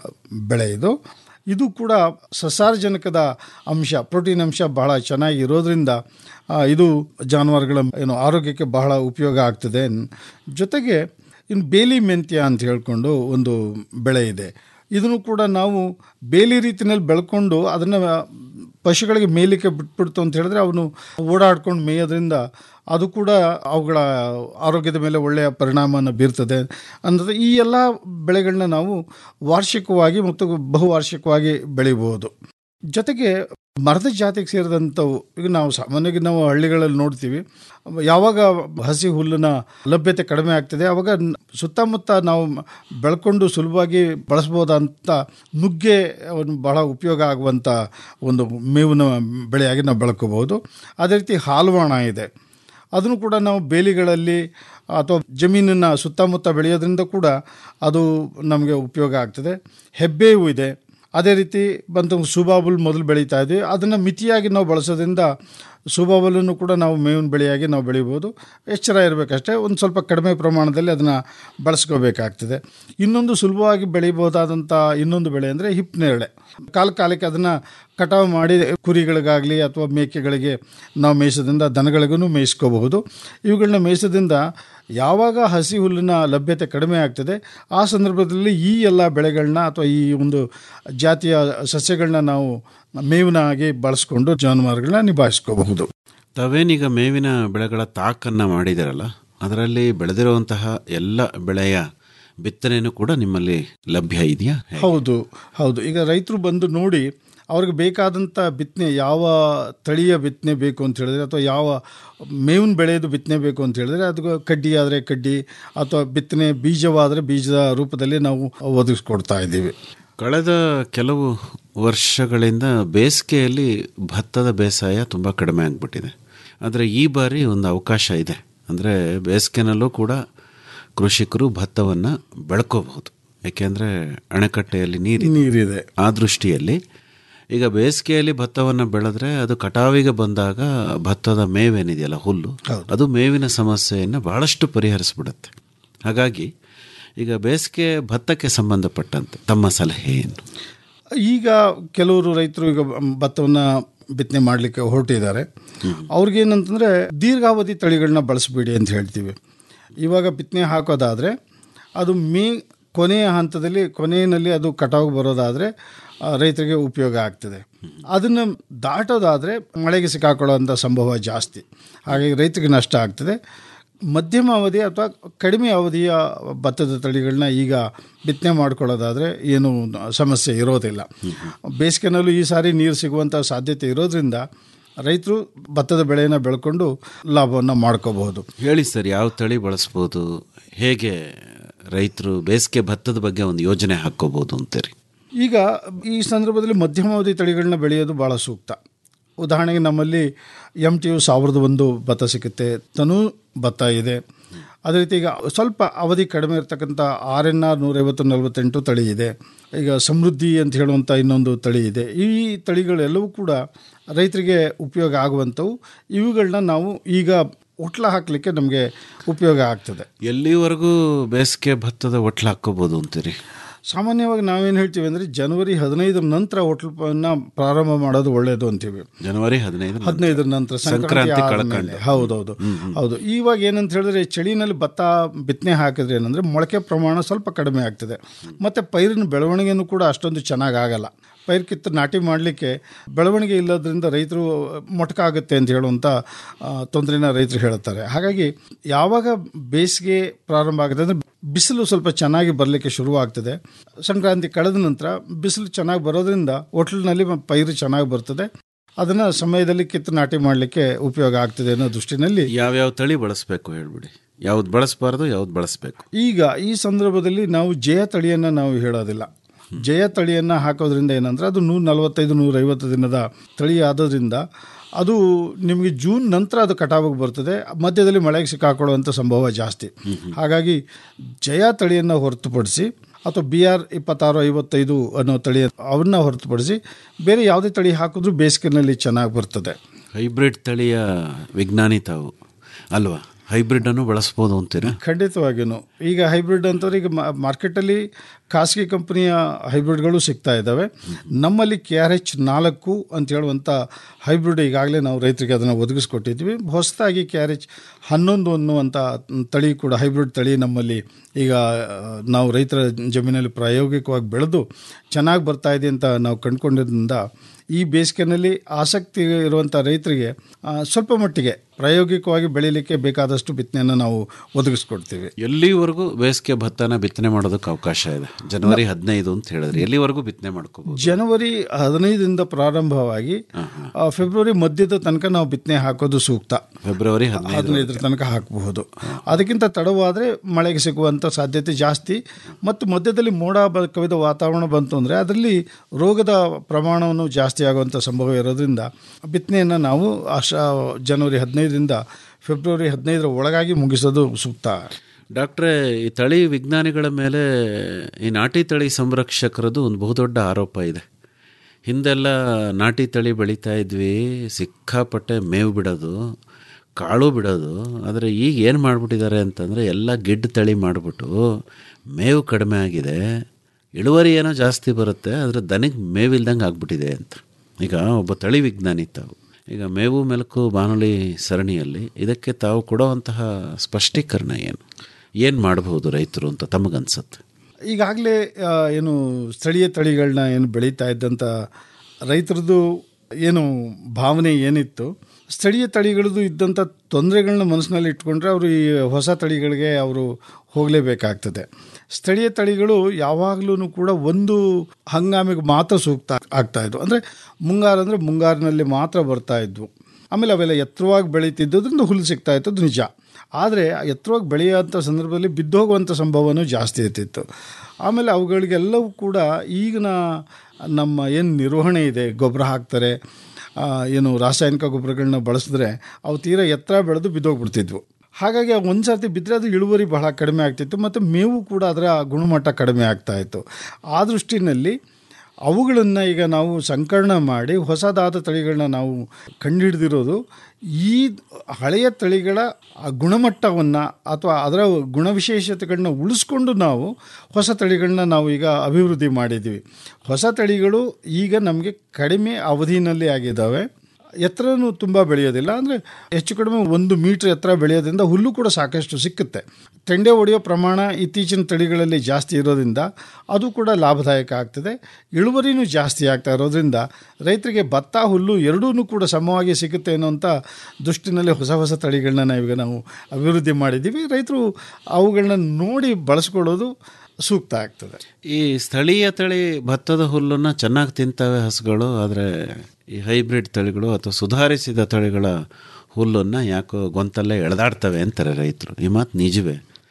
ಬೆಳೆ ಇದು ಇದು ಕೂಡ ಸಸಾರಜನಕದ ಅಂಶ ಪ್ರೋಟೀನ್ ಅಂಶ ಬಹಳ ಚೆನ್ನಾಗಿ ಇರೋದ್ರಿಂದ ಆ, ಇದು ಜಾನುವಾರುಗಳ ಏನು ಆರೋಗ್ಯಕ್ಕೆ ಬಹಳ ಉಪಯೋಗ ಆಗ್ತದೆ ಜೊತೆಗೆ ಇನ್ನು ಬೇಲಿ ಮೆಂತ್ಯ ಅಂತ ಹೇಳ್ಕೊಂಡು ಒಂದು ಬೆಳೆ ಇದೆ ಇದನ್ನು ಕೂಡ ನಾವು ಬೇಲಿ ರೀತಿಯಲ್ಲಿ ಬೆಳ್ಕೊಂಡು ಅದನ್ನು ಪಶುಗಳಿಗೆ ಮೇಯಲಿಕ್ಕೆ ಬಿಟ್ಬಿಡ್ತು ಅಂತ ಹೇಳಿದ್ರೆ ಅವನು ಓಡಾಡ್ಕೊಂಡು ಮೇಯೋದ್ರಿಂದ ಅದು ಕೂಡ ಅವುಗಳ ಆರೋಗ್ಯದ ಮೇಲೆ ಒಳ್ಳೆಯ ಪರಿಣಾಮವನ್ನು ಬೀರ್ತದೆ ಅಂದರೆ ಈ ಎಲ್ಲ ಬೆಳೆಗಳನ್ನ ನಾವು ವಾರ್ಷಿಕವಾಗಿ ಮತ್ತು ಬಹುವಾರ್ಷಿಕವಾಗಿ ಬೆಳಿಬೋದು ಜೊತೆಗೆ ಮರದ ಜಾತಿಗೆ ಸೇರಿದಂಥವು ಈಗ ನಾವು ಸಾಮಾನ್ಯವಾಗಿ ನಾವು ಹಳ್ಳಿಗಳಲ್ಲಿ ನೋಡ್ತೀವಿ ಯಾವಾಗ ಹಸಿ ಹುಲ್ಲಿನ ಲಭ್ಯತೆ ಕಡಿಮೆ ಆಗ್ತದೆ ಆವಾಗ ನ್- ಸುತ್ತಮುತ್ತ ನಾವು ಬೆಳ್ಕೊಂಡು ಸುಲಭವಾಗಿ ಬಳಸ್ಬೋದಂಥ ನುಗ್ಗೆ ಒಂದು ಬಹಳ ಉಪಯೋಗ ಆಗುವಂಥ ಒಂದು ಮೇವಿನ ಬೆಳೆಯಾಗಿ ನಾವು ಬೆಳ್ಕೋಬಹುದು ಅದೇ ರೀತಿ ಹಾಲ್ವಾಣ ಇದೆ ಅದನ್ನು ಕೂಡ ನಾವು ಬೇಲಿಗಳಲ್ಲಿ ಅಥವಾ ಜಮೀನನ್ನು ಸುತ್ತಮುತ್ತ ಬೆಳೆಯೋದ್ರಿಂದ ಕೂಡ ಅದು ನಮಗೆ ಉಪಯೋಗ ಆಗ್ತದೆ ಹೆಬ್ಬೇವು ಇದೆ ಅದೇ ರೀತಿ ಬಂತು ಸುಬಾಬುಲ್ ಮೊದಲು ಬೆಳೀತಾ ಇದ್ವಿ ಅದನ್ನು ಮಿತಿಯಾಗಿ ನಾವು ಬಳಸೋದ್ರಿಂದ ಸುಬಾಬುಲನ್ನು ಕೂಡ ನಾವು ಮೇವಿನ ಬೆಳೆಯಾಗಿ ನಾವು ಬೆಳಿಬೋದು ಎಚ್ಚರ ಇರಬೇಕಷ್ಟೇ ಒಂದು ಸ್ವಲ್ಪ ಕಡಿಮೆ ಪ್ರಮಾಣದಲ್ಲಿ ಅದನ್ನು ಬಳಸ್ಕೋಬೇಕಾಗ್ತದೆ ಇನ್ನೊಂದು ಸುಲಭವಾಗಿ ಬೆಳಿಬೋದಾದಂಥ ಇನ್ನೊಂದು ಬೆಳೆ ಅಂದರೆ ಹಿಪ್ನೇರಳೆ ಕಾಲ ಕಾಲಕ್ಕೆ ಅದನ್ನು ಕಟಾವು ಮಾಡಿ ಕುರಿಗಳಿಗಾಗಲಿ ಅಥವಾ ಮೇಕೆಗಳಿಗೆ ನಾವು ಮೇಯಿಸೋದ್ರಿಂದ ದನಗಳಿಗೂ ಮೇಯಿಸ್ಕೋಬಹುದು ಇವುಗಳನ್ನ ಮೇಯಿಸೋದ್ರಿಂದ ಯಾವಾಗ ಹಸಿ ಹುಲ್ಲಿನ ಲಭ್ಯತೆ ಕಡಿಮೆ ಆಗ್ತದೆ ಆ ಸಂದರ್ಭದಲ್ಲಿ ಈ ಎಲ್ಲ ಬೆಳೆಗಳನ್ನ ಅಥವಾ ಈ ಒಂದು ಜಾತಿಯ ಸಸ್ಯಗಳನ್ನ ನಾವು ಮೇವಿನಾಗಿ ಬಳಸ್ಕೊಂಡು ಜಾನುವಾರುಗಳನ್ನ ನಿಭಾಯಿಸ್ಕೋಬಹುದು ತಾವೇನೀಗ ಮೇವಿನ ಬೆಳೆಗಳ ತಾಕನ್ನು ಮಾಡಿದಿರಲ್ಲ ಅದರಲ್ಲಿ ಬೆಳೆದಿರುವಂತಹ ಎಲ್ಲ ಬೆಳೆಯ ಬಿತ್ತನೆಯೂ ಕೂಡ ನಿಮ್ಮಲ್ಲಿ ಲಭ್ಯ ಇದೆಯಾ ಹೌದು ಹೌದು ಈಗ ರೈತರು ಬಂದು ನೋಡಿ ಅವ್ರಿಗೆ ಬೇಕಾದಂಥ ಬಿತ್ತನೆ ಯಾವ ತಳಿಯ ಬಿತ್ತನೆ ಬೇಕು ಅಂತ ಹೇಳಿದ್ರೆ ಅಥವಾ ಯಾವ ಮೇವಿನ ಬೆಳೆಯೋದು ಬಿತ್ತನೆ ಬೇಕು ಅಂತ ಹೇಳಿದ್ರೆ ಅದು ಕಡ್ಡಿ ಆದರೆ ಕಡ್ಡಿ ಅಥವಾ ಬಿತ್ತನೆ ಬೀಜವಾದರೆ ಬೀಜದ ರೂಪದಲ್ಲಿ ನಾವು ಒದಗಿಸ್ಕೊಡ್ತಾ ಇದ್ದೀವಿ ಕಳೆದ ಕೆಲವು ವರ್ಷಗಳಿಂದ ಬೇಸಿಗೆಯಲ್ಲಿ ಭತ್ತದ ಬೇಸಾಯ ತುಂಬ ಕಡಿಮೆ ಆಗಿಬಿಟ್ಟಿದೆ ಆದರೆ ಈ ಬಾರಿ ಒಂದು ಅವಕಾಶ ಇದೆ ಅಂದರೆ ಬೇಸಿಗೆನಲ್ಲೂ ಕೂಡ ಕೃಷಿಕರು ಭತ್ತವನ್ನು ಬೆಳ್ಕೋಬಹುದು ಏಕೆಂದರೆ ಅಣೆಕಟ್ಟೆಯಲ್ಲಿ ನೀರು ನೀರಿದೆ ಆ ದೃಷ್ಟಿಯಲ್ಲಿ ಈಗ ಬೇಸಿಗೆಯಲ್ಲಿ ಭತ್ತವನ್ನು ಬೆಳೆದ್ರೆ ಅದು ಕಟಾವಿಗೆ ಬಂದಾಗ ಭತ್ತದ ಮೇವೇನಿದೆಯಲ್ಲ ಹುಲ್ಲು ಅದು ಮೇವಿನ ಸಮಸ್ಯೆಯನ್ನು ಬಹಳಷ್ಟು ಪರಿಹರಿಸ್ಬಿಡುತ್ತೆ ಹಾಗಾಗಿ ಈಗ ಬೇಸಿಗೆ ಭತ್ತಕ್ಕೆ ಸಂಬಂಧಪಟ್ಟಂತೆ ತಮ್ಮ ಸಲಹೆ ಏನು ಈಗ ಕೆಲವರು ರೈತರು ಈಗ ಭತ್ತವನ್ನು ಬಿತ್ತನೆ ಮಾಡಲಿಕ್ಕೆ ಹೊರಟಿದ್ದಾರೆ ಅವ್ರಿಗೇನಂತಂದರೆ ದೀರ್ಘಾವಧಿ ತಳಿಗಳನ್ನ ಬಳಸಬೇಡಿ ಅಂತ ಹೇಳ್ತೀವಿ ಇವಾಗ ಬಿತ್ತನೆ ಹಾಕೋದಾದರೆ ಅದು ಮೇ ಕೊನೆಯ ಹಂತದಲ್ಲಿ ಕೊನೆಯಲ್ಲಿ ಅದು ಕಟಾವು ಬರೋದಾದರೆ ಆ, ರೈತರಿಗೆ ಉಪಯೋಗ ಆಗ್ತದೆ ಅದನ್ನು ದಾಟೋದಾದರೆ ಮಳೆಗೆ ಸಿಕ್ಕಾಕೊಳ್ಳೋಂಥ ಸಂಭವ ಜಾಸ್ತಿ ಹಾಗಾಗಿ ರೈತರಿಗೆ ನಷ್ಟ ಆಗ್ತದೆ ಮಧ್ಯಮ ಅವಧಿ ಅಥವಾ ಕಡಿಮೆ ಅವಧಿಯ ಭತ್ತದ ತಳಿಗಳನ್ನ ಈಗ ಬಿತ್ತನೆ ಮಾಡ್ಕೊಳ್ಳೋದಾದರೆ ಏನು ಸಮಸ್ಯೆ ಇರೋದಿಲ್ಲ ಬೇಸಿಗೆನಲ್ಲೂ ಈ ಸಾರಿ ನೀರು ಸಿಗುವಂಥ ಸಾಧ್ಯತೆ ಇರೋದ್ರಿಂದ ರೈತರು ಭತ್ತದ ಬೆಳೆಯನ್ನು ಬೆಳ್ಕೊಂಡು ಲಾಭವನ್ನು ಮಾಡ್ಕೋಬಹುದು ಹೇಳಿ ಸರ್ ಯಾವ ತಳಿ ಬಳಸ್ಬೋದು ಹೇಗೆ ರೈತರು ಬೇಸಿಗೆ ಭತ್ತದ ಬಗ್ಗೆ ಒಂದು ಯೋಜನೆ ಹಾಕ್ಕೋಬೋದು ಅಂತೀರಿ ಈಗ ಈ ಸಂದರ್ಭದಲ್ಲಿ ಮಧ್ಯಮಾವಧಿ ತಳಿಗಳನ್ನ ಬೆಳೆಯೋದು ಭಾಳ ಸೂಕ್ತ ಉದಾಹರಣೆಗೆ ನಮ್ಮಲ್ಲಿ ಎಮ್ ಟಿ ಯು ಸಾವಿರದ ಒಂದು ಭತ್ತ ಸಿಗುತ್ತೆ ತನು ಭತ್ತ ಇದೆ ಅದೇ ರೀತಿ ಈಗ ಸ್ವಲ್ಪ ಅವಧಿ ಕಡಿಮೆ ಇರತಕ್ಕಂಥ ಆರ್ ಎನ್ ಆರ್ ನೂರೈವತ್ತು ನಲವತ್ತೆಂಟು ತಳಿ ಇದೆ ಈಗ ಸಮೃದ್ಧಿ ಅಂತ ಹೇಳುವಂಥ ಇನ್ನೊಂದು ತಳಿ ಇದೆ ಈ ತಳಿಗಳೆಲ್ಲವೂ ಕೂಡ ರೈತರಿಗೆ ಉಪಯೋಗ ಆಗುವಂಥವು ಇವುಗಳನ್ನ ನಾವು ಈಗ ಒಟ್ಲ ಹಾಕಲಿಕ್ಕೆ ನಮಗೆ ಉಪಯೋಗ ಆಗ್ತದೆ ಎಲ್ಲಿವರೆಗೂ ಬೇಸಿಗೆ ಭತ್ತದ ಒಟ್ಲು ಹಾಕೋಬೋದು ಅಂತೀರಿ ಸಾಮಾನ್ಯವಾಗಿ ನಾವೇನು ಹೇಳ್ತೀವಿ ಅಂದರೆ ಜನವರಿ ಹದಿನೈದರ ನಂತರ ಹೋಟ್ಲನ್ನ ಪ್ರಾರಂಭ ಮಾಡೋದು ಒಳ್ಳೆಯದು ಅಂತೀವಿ ಜನವರಿ ಹದಿನೈದು ಹದಿನೈದರ ನಂತರ ಸಂಕ್ರಾಂತಿ ಸಂಕ್ರಾಂತಿ ಆದ್ಮೇಲೆ. ಕಳ್ಕೊಂಡು ಹೌದೌದು ಹೌದು ಇವಾಗ ಏನಂತ ಹೇಳಿದ್ರೆ ಚಳಿನಲ್ಲಿ ಭತ್ತ ಬಿತ್ತನೆ ಹಾಕಿದ್ರೆ ಏನಂದ್ರೆ ಮೊಳಕೆ ಪ್ರಮಾಣ ಸ್ವಲ್ಪ ಕಡಿಮೆ ಆಗ್ತದೆ ಮತ್ತೆ ಪೈರಿನ ಬೆಳವಣಿಗೆನೂ ಕೂಡ ಅಷ್ಟೊಂದು ಚೆನ್ನಾಗಿ ಆಗಲ್ಲ ಪೈರು ಕಿತ್ತು ನಾಟಿ ಮಾಡಲಿಕ್ಕೆ ಬೆಳವಣಿಗೆ ಇಲ್ಲದ್ರಿಂದ ರೈತರು ಮೊಟಕ ಆಗುತ್ತೆ ಅಂತ ಹೇಳುವಂಥ ಆ, ತೊಂದರೆನ ರೈತರು ಹೇಳುತ್ತಾರೆ ಹಾಗಾಗಿ ಯಾವಾಗ ಬೇಸಿಗೆ ಪ್ರಾರಂಭ ಆಗುತ್ತೆ ಅಂದರೆ ಬಿಸಿಲು ಸ್ವಲ್ಪ ಚೆನ್ನಾಗಿ ಬರಲಿಕ್ಕೆ ಶುರುವಾಗ್ತದೆ ಸಂಕ್ರಾಂತಿ ಕಳೆದ ನಂತರ ಬಿಸಿಲು ಚೆನ್ನಾಗಿ ಬರೋದ್ರಿಂದ ಹೋಟ್ಲಿನಲ್ಲಿ ಪೈರು ಚೆನ್ನಾಗಿ ಬರ್ತದೆ ಅದನ್ನು ಸಮಯದಲ್ಲಿ ಕಿತ್ತು ನಾಟಿ ಮಾಡಲಿಕ್ಕೆ ಉಪಯೋಗ ಆಗ್ತದೆ ಅನ್ನೋ ದೃಷ್ಟಿನಲ್ಲಿ ಯಾವ್ಯಾವ ತಳಿ ಬಳಸಬೇಕು ಹೇಳ್ಬಿಡಿ ಯಾವ್ದು ಬಳಸಬಾರ್ದು ಯಾವ್ದು ಬಳಸಬೇಕು ಈಗ ಈ ಸಂದರ್ಭದಲ್ಲಿ ನಾವು ಜಯ ತಳಿಯನ್ನು ನಾವು ಹೇಳೋದಿಲ್ಲ ಜಯ ತಳಿಯನ್ನು ಹಾಕೋದ್ರಿಂದ ಏನಂದ್ರೆ ಅದು ನೂರ ನಲವತ್ತೈದು ನೂರೈವತ್ತು ದಿನದ ತಳಿ ಆದದ್ರಿಂದ ಅದು ನಿಮಗೆ ಜೂನ್ ನಂತರ ಅದು ಕಟಾವಿಗೆ ಬರ್ತದೆ ಮಧ್ಯದಲ್ಲಿ ಮಳೆಗೆ ಸಿಕ್ಕಾಕೊಳ್ಳುವಂಥ ಸಂಭವ ಜಾಸ್ತಿ ಹಾಗಾಗಿ ಜಯ ತಳಿಯನ್ನು ಹೊರತುಪಡಿಸಿ ಅಥವಾ ಬಿ ಆರ್ ಇಪ್ಪತ್ತಾರು ಐವತ್ತೈದು ಅನ್ನೋ ತಳಿ ಅವನ್ನ ಹೊರತುಪಡಿಸಿ ಬೇರೆ ಯಾವುದೇ ತಳಿ ಹಾಕಿದ್ರೂ ಬೇಸಿಗೆನಲ್ಲಿ ಚೆನ್ನಾಗಿ ಬರ್ತದೆ ಹೈಬ್ರಿಡ್ ತಳಿಯ ವಿಜ್ಞಾನಿ ತಾವು ಅಲ್ವಾ ಹೈಬ್ರಿಡ್ ಅನ್ನು ಬಳಸ್ಬೋದು ಅಂತೀರಾ ಖಂಡಿತವಾಗಿಯೂ ಈಗ ಹೈಬ್ರಿಡ್ ಅಂತಂದ್ರೆ ಈಗ ಮಾ- ಮಾರ್ಕೆಟಲ್ಲಿ ಖಾಸಗಿ ಕಂಪನಿಯ ಹೈಬ್ರಿಡ್ಗಳು ಸಿಗ್ತಾ ಇದ್ದಾವೆ ನಮ್ಮಲ್ಲಿ ಕೆ ಆರ್ ಎಚ್ ನಾಲ್ಕು ಅಂತ ಹೇಳುವಂಥ ಹೈಬ್ರಿಡ್ ಈಗಾಗಲೇ ನಾವು ರೈತರಿಗೆ ಅದನ್ನು ಒದಗಿಸ್ಕೊಟ್ಟಿದ್ವಿ ಹೊಸದಾಗಿ ಕೆ ಆರ್ ಎಚ್ ಹನ್ನೊಂದು ಅನ್ನುವಂಥ ತಳಿ ಕೂಡ ಹೈಬ್ರಿಡ್ ತಳಿ ನಮ್ಮಲ್ಲಿ ಈಗ ಆ, ನಾವು ರೈತರ ಜಮೀನಲ್ಲಿ ಪ್ರಾಯೋಗಿಕವಾಗಿ ಬೆಳೆದು ಚೆನ್ನಾಗಿ ಬರ್ತಾ ಇದೆ ಅಂತ ನಾವು ಕಂಡುಕೊಂಡಿದ್ದರಿಂದ ಈ ಬೇಸಿಗೆನಲ್ಲಿ ಆಸಕ್ತಿ ಇರುವಂಥ ರೈತರಿಗೆ ಆ, ಸ್ವಲ್ಪ ಮಟ್ಟಿಗೆ ಪ್ರಾಯೋಗಿಕವಾಗಿ ಬೆಳೀಲಿಕ್ಕೆ ಬೇಕಾದಷ್ಟು ಬಿತ್ತನೆಯನ್ನು ನಾವು ಒದಗಿಸ್ಕೊಡ್ತೀವಿ ಎಲ್ಲಿವರೆಗೂ ಬೇಸಿಗೆ ಭತ್ತನ ಬಿತ್ತನೆ ಮಾಡೋದಕ್ಕೆ ಅವಕಾಶ ಇದೆ ಜನವರಿ ಹದಿನೈದು ಅಂತ ಹೇಳಿದ್ರಿ ಎಲ್ಲಿವರೆಗೂ ಬಿತ್ತನೆ ಮಾಡ್ಕೋಬಹುದು ಜನವರಿ ಹದಿನೈದರಿಂದ ಪ್ರಾರಂಭವಾಗಿ ಆ, ಫೆಬ್ರವರಿ ಮಧ್ಯದ ತನಕ ನಾವು ಬಿತ್ತನೆ ಹಾಕೋದು ಸೂಕ್ತ ಫೆಬ್ರವರಿ ಹದಿನೈದು ಹದಿನೈದರ ತನಕ ಹಾಕಬಹುದು ಅದಕ್ಕಿಂತ ತಡವಾದರೆ ಮಳೆಗೆ ಸಿಗುವಂಥ ಸಾಧ್ಯತೆ ಜಾಸ್ತಿ ಮತ್ತು ಮಧ್ಯದಲ್ಲಿ ಮೋಡ ಬ- ಕವಿದ ವಾತಾವರಣ ಬಂತು ಅಂದರೆ ಅದರಲ್ಲಿ ರೋಗದ ಪ್ರಮಾಣವನ್ನು ಜಾಸ್ತಿ ಆಗುವಂಥ ಸಂಭವ ಇರೋದ್ರಿಂದ ಬಿತ್ತನೆಯನ್ನು ನಾವು ಆಶ ಜನವರಿ ಹದಿನೈದರಿಂದ ಫೆಬ್ರವರಿ ಹದಿನೈದರ ಒಳಗಾಗಿ ಮುಗಿಸೋದು ಸೂಕ್ತ ಡಾಕ್ಟ್ರೇ ಈ ತಳಿ ವಿಜ್ಞಾನಿಗಳ ಮೇಲೆ ಈ ನಾಟಿ ತಳಿ ಸಂರಕ್ಷಕರದು ಒಂದು ಬಹುದೊಡ್ಡ ಆರೋಪ ಇದೆ ಹಿಂದೆಲ್ಲ ನಾಟಿ ತಳಿ ಬೆಳೀತಾ ಇದ್ವಿ ಸಿಕ್ಕಾಪಟ್ಟೆ ಮೇವು ಬಿಡೋದು ಕಾಳು ಬಿಡೋದು ಆದರೆ ಈಗ ಏನು ಮಾಡಿಬಿಟ್ಟಿದ್ದಾರೆ ಅಂತಂದರೆ ಎಲ್ಲ ಗಿಡ್ಡ ತಳಿ ಮಾಡಿಬಿಟ್ಟು ಮೇವು ಕಡಿಮೆ ಆಗಿದೆ ಇಳುವರಿ ಏನೋ ಜಾಸ್ತಿ ಬರುತ್ತೆ ಆದರೆ ದನಿಗೆ ಮೇವಿಲ್ದಂಗೆ ಆಗ್ಬಿಟ್ಟಿದೆ ಅಂತ ಈಗ ಒಬ್ಬ ತಳಿ ವಿಜ್ಞಾನಿ ತಾವು ಈಗ ಮೇವು ಮೆಲುಕು ಬಾನುಲಿ ಸರಣಿಯಲ್ಲಿ ಇದಕ್ಕೆ ತಾವು ಕೊಡುವಂತಹ ಸ್ಪಷ್ಟೀಕರಣ ಏನು ಏನು ಮಾಡಬಹುದು ರೈತರು ಅಂತ ತಮಗನ್ಸುತ್ತೆ ಈಗಾಗಲೇ ಆ, ಏನು ಸ್ಥಳೀಯ ತಳಿಗಳನ್ನ ಏನು ಬೆಳೀತಾ ಇದ್ದಂಥ ರೈತರದ್ದು ಏನು ಭಾವನೆ ಏನಿತ್ತು ಸ್ಥಳೀಯ ತಳಿಗಳದ್ದು ಇದ್ದಂಥ ತೊಂದರೆಗಳನ್ನ ಮನಸ್ಸಿನಲ್ಲಿ ಇಟ್ಕೊಂಡ್ರೆ ಅವರು ಈ ಹೊಸ ತಳಿಗಳಿಗೆ ಅವರು ಹೋಗಲೇಬೇಕಾಗ್ತದೆ ಸ್ಥಳೀಯ ತಳಿಗಳು ಯಾವಾಗಲೂ ಕೂಡ ಒಂದು ಹಂಗಾಮಿಗೆ ಮಾತ್ರ ಸೂಕ್ತ ಆಗ್ತಾ ಇದ್ವು ಅಂದರೆ ಮುಂಗಾರು ಅಂದರೆ ಮುಂಗಾರಿನಲ್ಲಿ ಮಾತ್ರ ಬರ್ತಾ ಇದ್ವು ಆಮೇಲೆ ಅವೆಲ್ಲ ಎತ್ತರವಾಗಿ ಬೆಳೀತಿದ್ದರಿಂದ ಹುಲ್ಲು ಸಿಗ್ತಾ ಇತ್ತು ಅದು ನಿಜ ಆದರೆ ಎತ್ತರವಾಗಿ ಬೆಳೆಯುವಂಥ ಸಂದರ್ಭದಲ್ಲಿ ಬಿದ್ದೋಗುವಂಥ ಸಂಭವನೂ ಜಾಸ್ತಿ ಇರ್ತಿತ್ತು ಆಮೇಲೆ ಅವುಗಳಿಗೆಲ್ಲವೂ ಕೂಡ ಈಗಿನ ನಮ್ಮ ಏನು ನಿರ್ವಹಣೆ ಇದೆ ಗೊಬ್ಬರ ಹಾಕ್ತಾರೆ ಆ, ಏನು ರಾಸಾಯನಿಕ ಗೊಬ್ಬರಗಳನ್ನ ಬಳಸಿದ್ರೆ ಅವು ತೀರಾ ಎತ್ತರ ಬೆಳೆದು ಬಿದ್ದೋಗ್ಬಿಡ್ತಿದ್ವು ಹಾಗಾಗಿ ಒಂದು ಸರ್ತಿ ಬಿದ್ದರೆ ಅದು ಇಳುವರಿ ಬಹಳ ಕಡಿಮೆ ಆಗ್ತಿತ್ತು ಮತ್ತು ಮೇವು ಕೂಡ ಅದರ ಗುಣಮಟ್ಟ ಕಡಿಮೆ ಆಗ್ತಾ ಇತ್ತು ಆ ದೃಷ್ಟಿನಲ್ಲಿ ಅವುಗಳನ್ನು ಈಗ ನಾವು ಸಂಕಲನ ಮಾಡಿ ಹೊಸದಾದ ತಳಿಗಳನ್ನ ನಾವು ಕಂಡುಹಿಡಿದಿರೋದು ಈ ಹಳೆಯ ತಳಿಗಳ ಆ ಗುಣಮಟ್ಟವನ್ನು ಅಥವಾ ಅದರ ಗುಣವಿಶೇಷತೆಗಳನ್ನ ಉಳಿಸ್ಕೊಂಡು ನಾವು ಹೊಸ ತಳಿಗಳನ್ನ ನಾವು ಈಗ ಅಭಿವೃದ್ಧಿ ಮಾಡಿದ್ದೀವಿ ಹೊಸ ತಳಿಗಳು ಈಗ ನಮಗೆ ಕಡಿಮೆ ಅವಧಿನಲ್ಲಿ ಆಗಿದ್ದಾವೆ ಎತ್ತರನೂ ತುಂಬ ಬೆಳೆಯೋದಿಲ್ಲ ಅಂದರೆ ಹೆಚ್ಚು ಕಡಿಮೆ ಒಂದು ಮೀಟ್ರ್ ಎತ್ತರ ಬೆಳೆಯೋದ್ರಿಂದ ಹುಲ್ಲು ಕೂಡ ಸಾಕಷ್ಟು ಸಿಕ್ಕುತ್ತೆ ತೆಂಡೆ ಹೊಡೆಯೋ ಪ್ರಮಾಣ ಇತ್ತೀಚಿನ ತಳಿಗಳಲ್ಲಿ ಜಾಸ್ತಿ ಇರೋದ್ರಿಂದ ಅದು ಕೂಡ ಲಾಭದಾಯಕ ಆಗ್ತದೆ ಇಳುವರಿನೂ ಜಾಸ್ತಿ ಆಗ್ತಾ ಇರೋದ್ರಿಂದ ರೈತರಿಗೆ ಭತ್ತ ಹುಲ್ಲು ಎರಡೂ ಕೂಡ ಸಮವಾಗಿ ಸಿಗುತ್ತೆ ಅನ್ನೋಂಥ ದೃಷ್ಟಿನಲ್ಲಿ ಹೊಸ ಹೊಸ ತಳಿಗಳನ್ನ ನಾವೀಗ ನಾವು ಅಭಿವೃದ್ಧಿ ಮಾಡಿದ್ದೀವಿ ರೈತರು ಅವುಗಳನ್ನ ನೋಡಿ ಬಳಸ್ಕೊಳ್ಳೋದು ಸೂಕ್ತ ಆಗ್ತದೆ ಈ ಸ್ಥಳೀಯ ತಳಿ ಭತ್ತದ ಹುಲ್ಲನ್ನು ಚೆನ್ನಾಗಿ ತಿಂತವೆ ಹಸುಗಳು ಆದರೆ ಈ ಹೈಬ್ರಿಡ್ ತಳಿಗಳು ಅಥವಾ ಸುಧಾರಿಸಿದ ತಳಿಗಳ ಹುಲ್ಲನ್ನು ಯಾಕೋ ಗೊಂತಲ್ಲೇ ಎಳೆದಾಡ್ತವೆ ಅಂತಾರೆ ರೈತರು ಈ ಮಾತು ನಿಜವೇ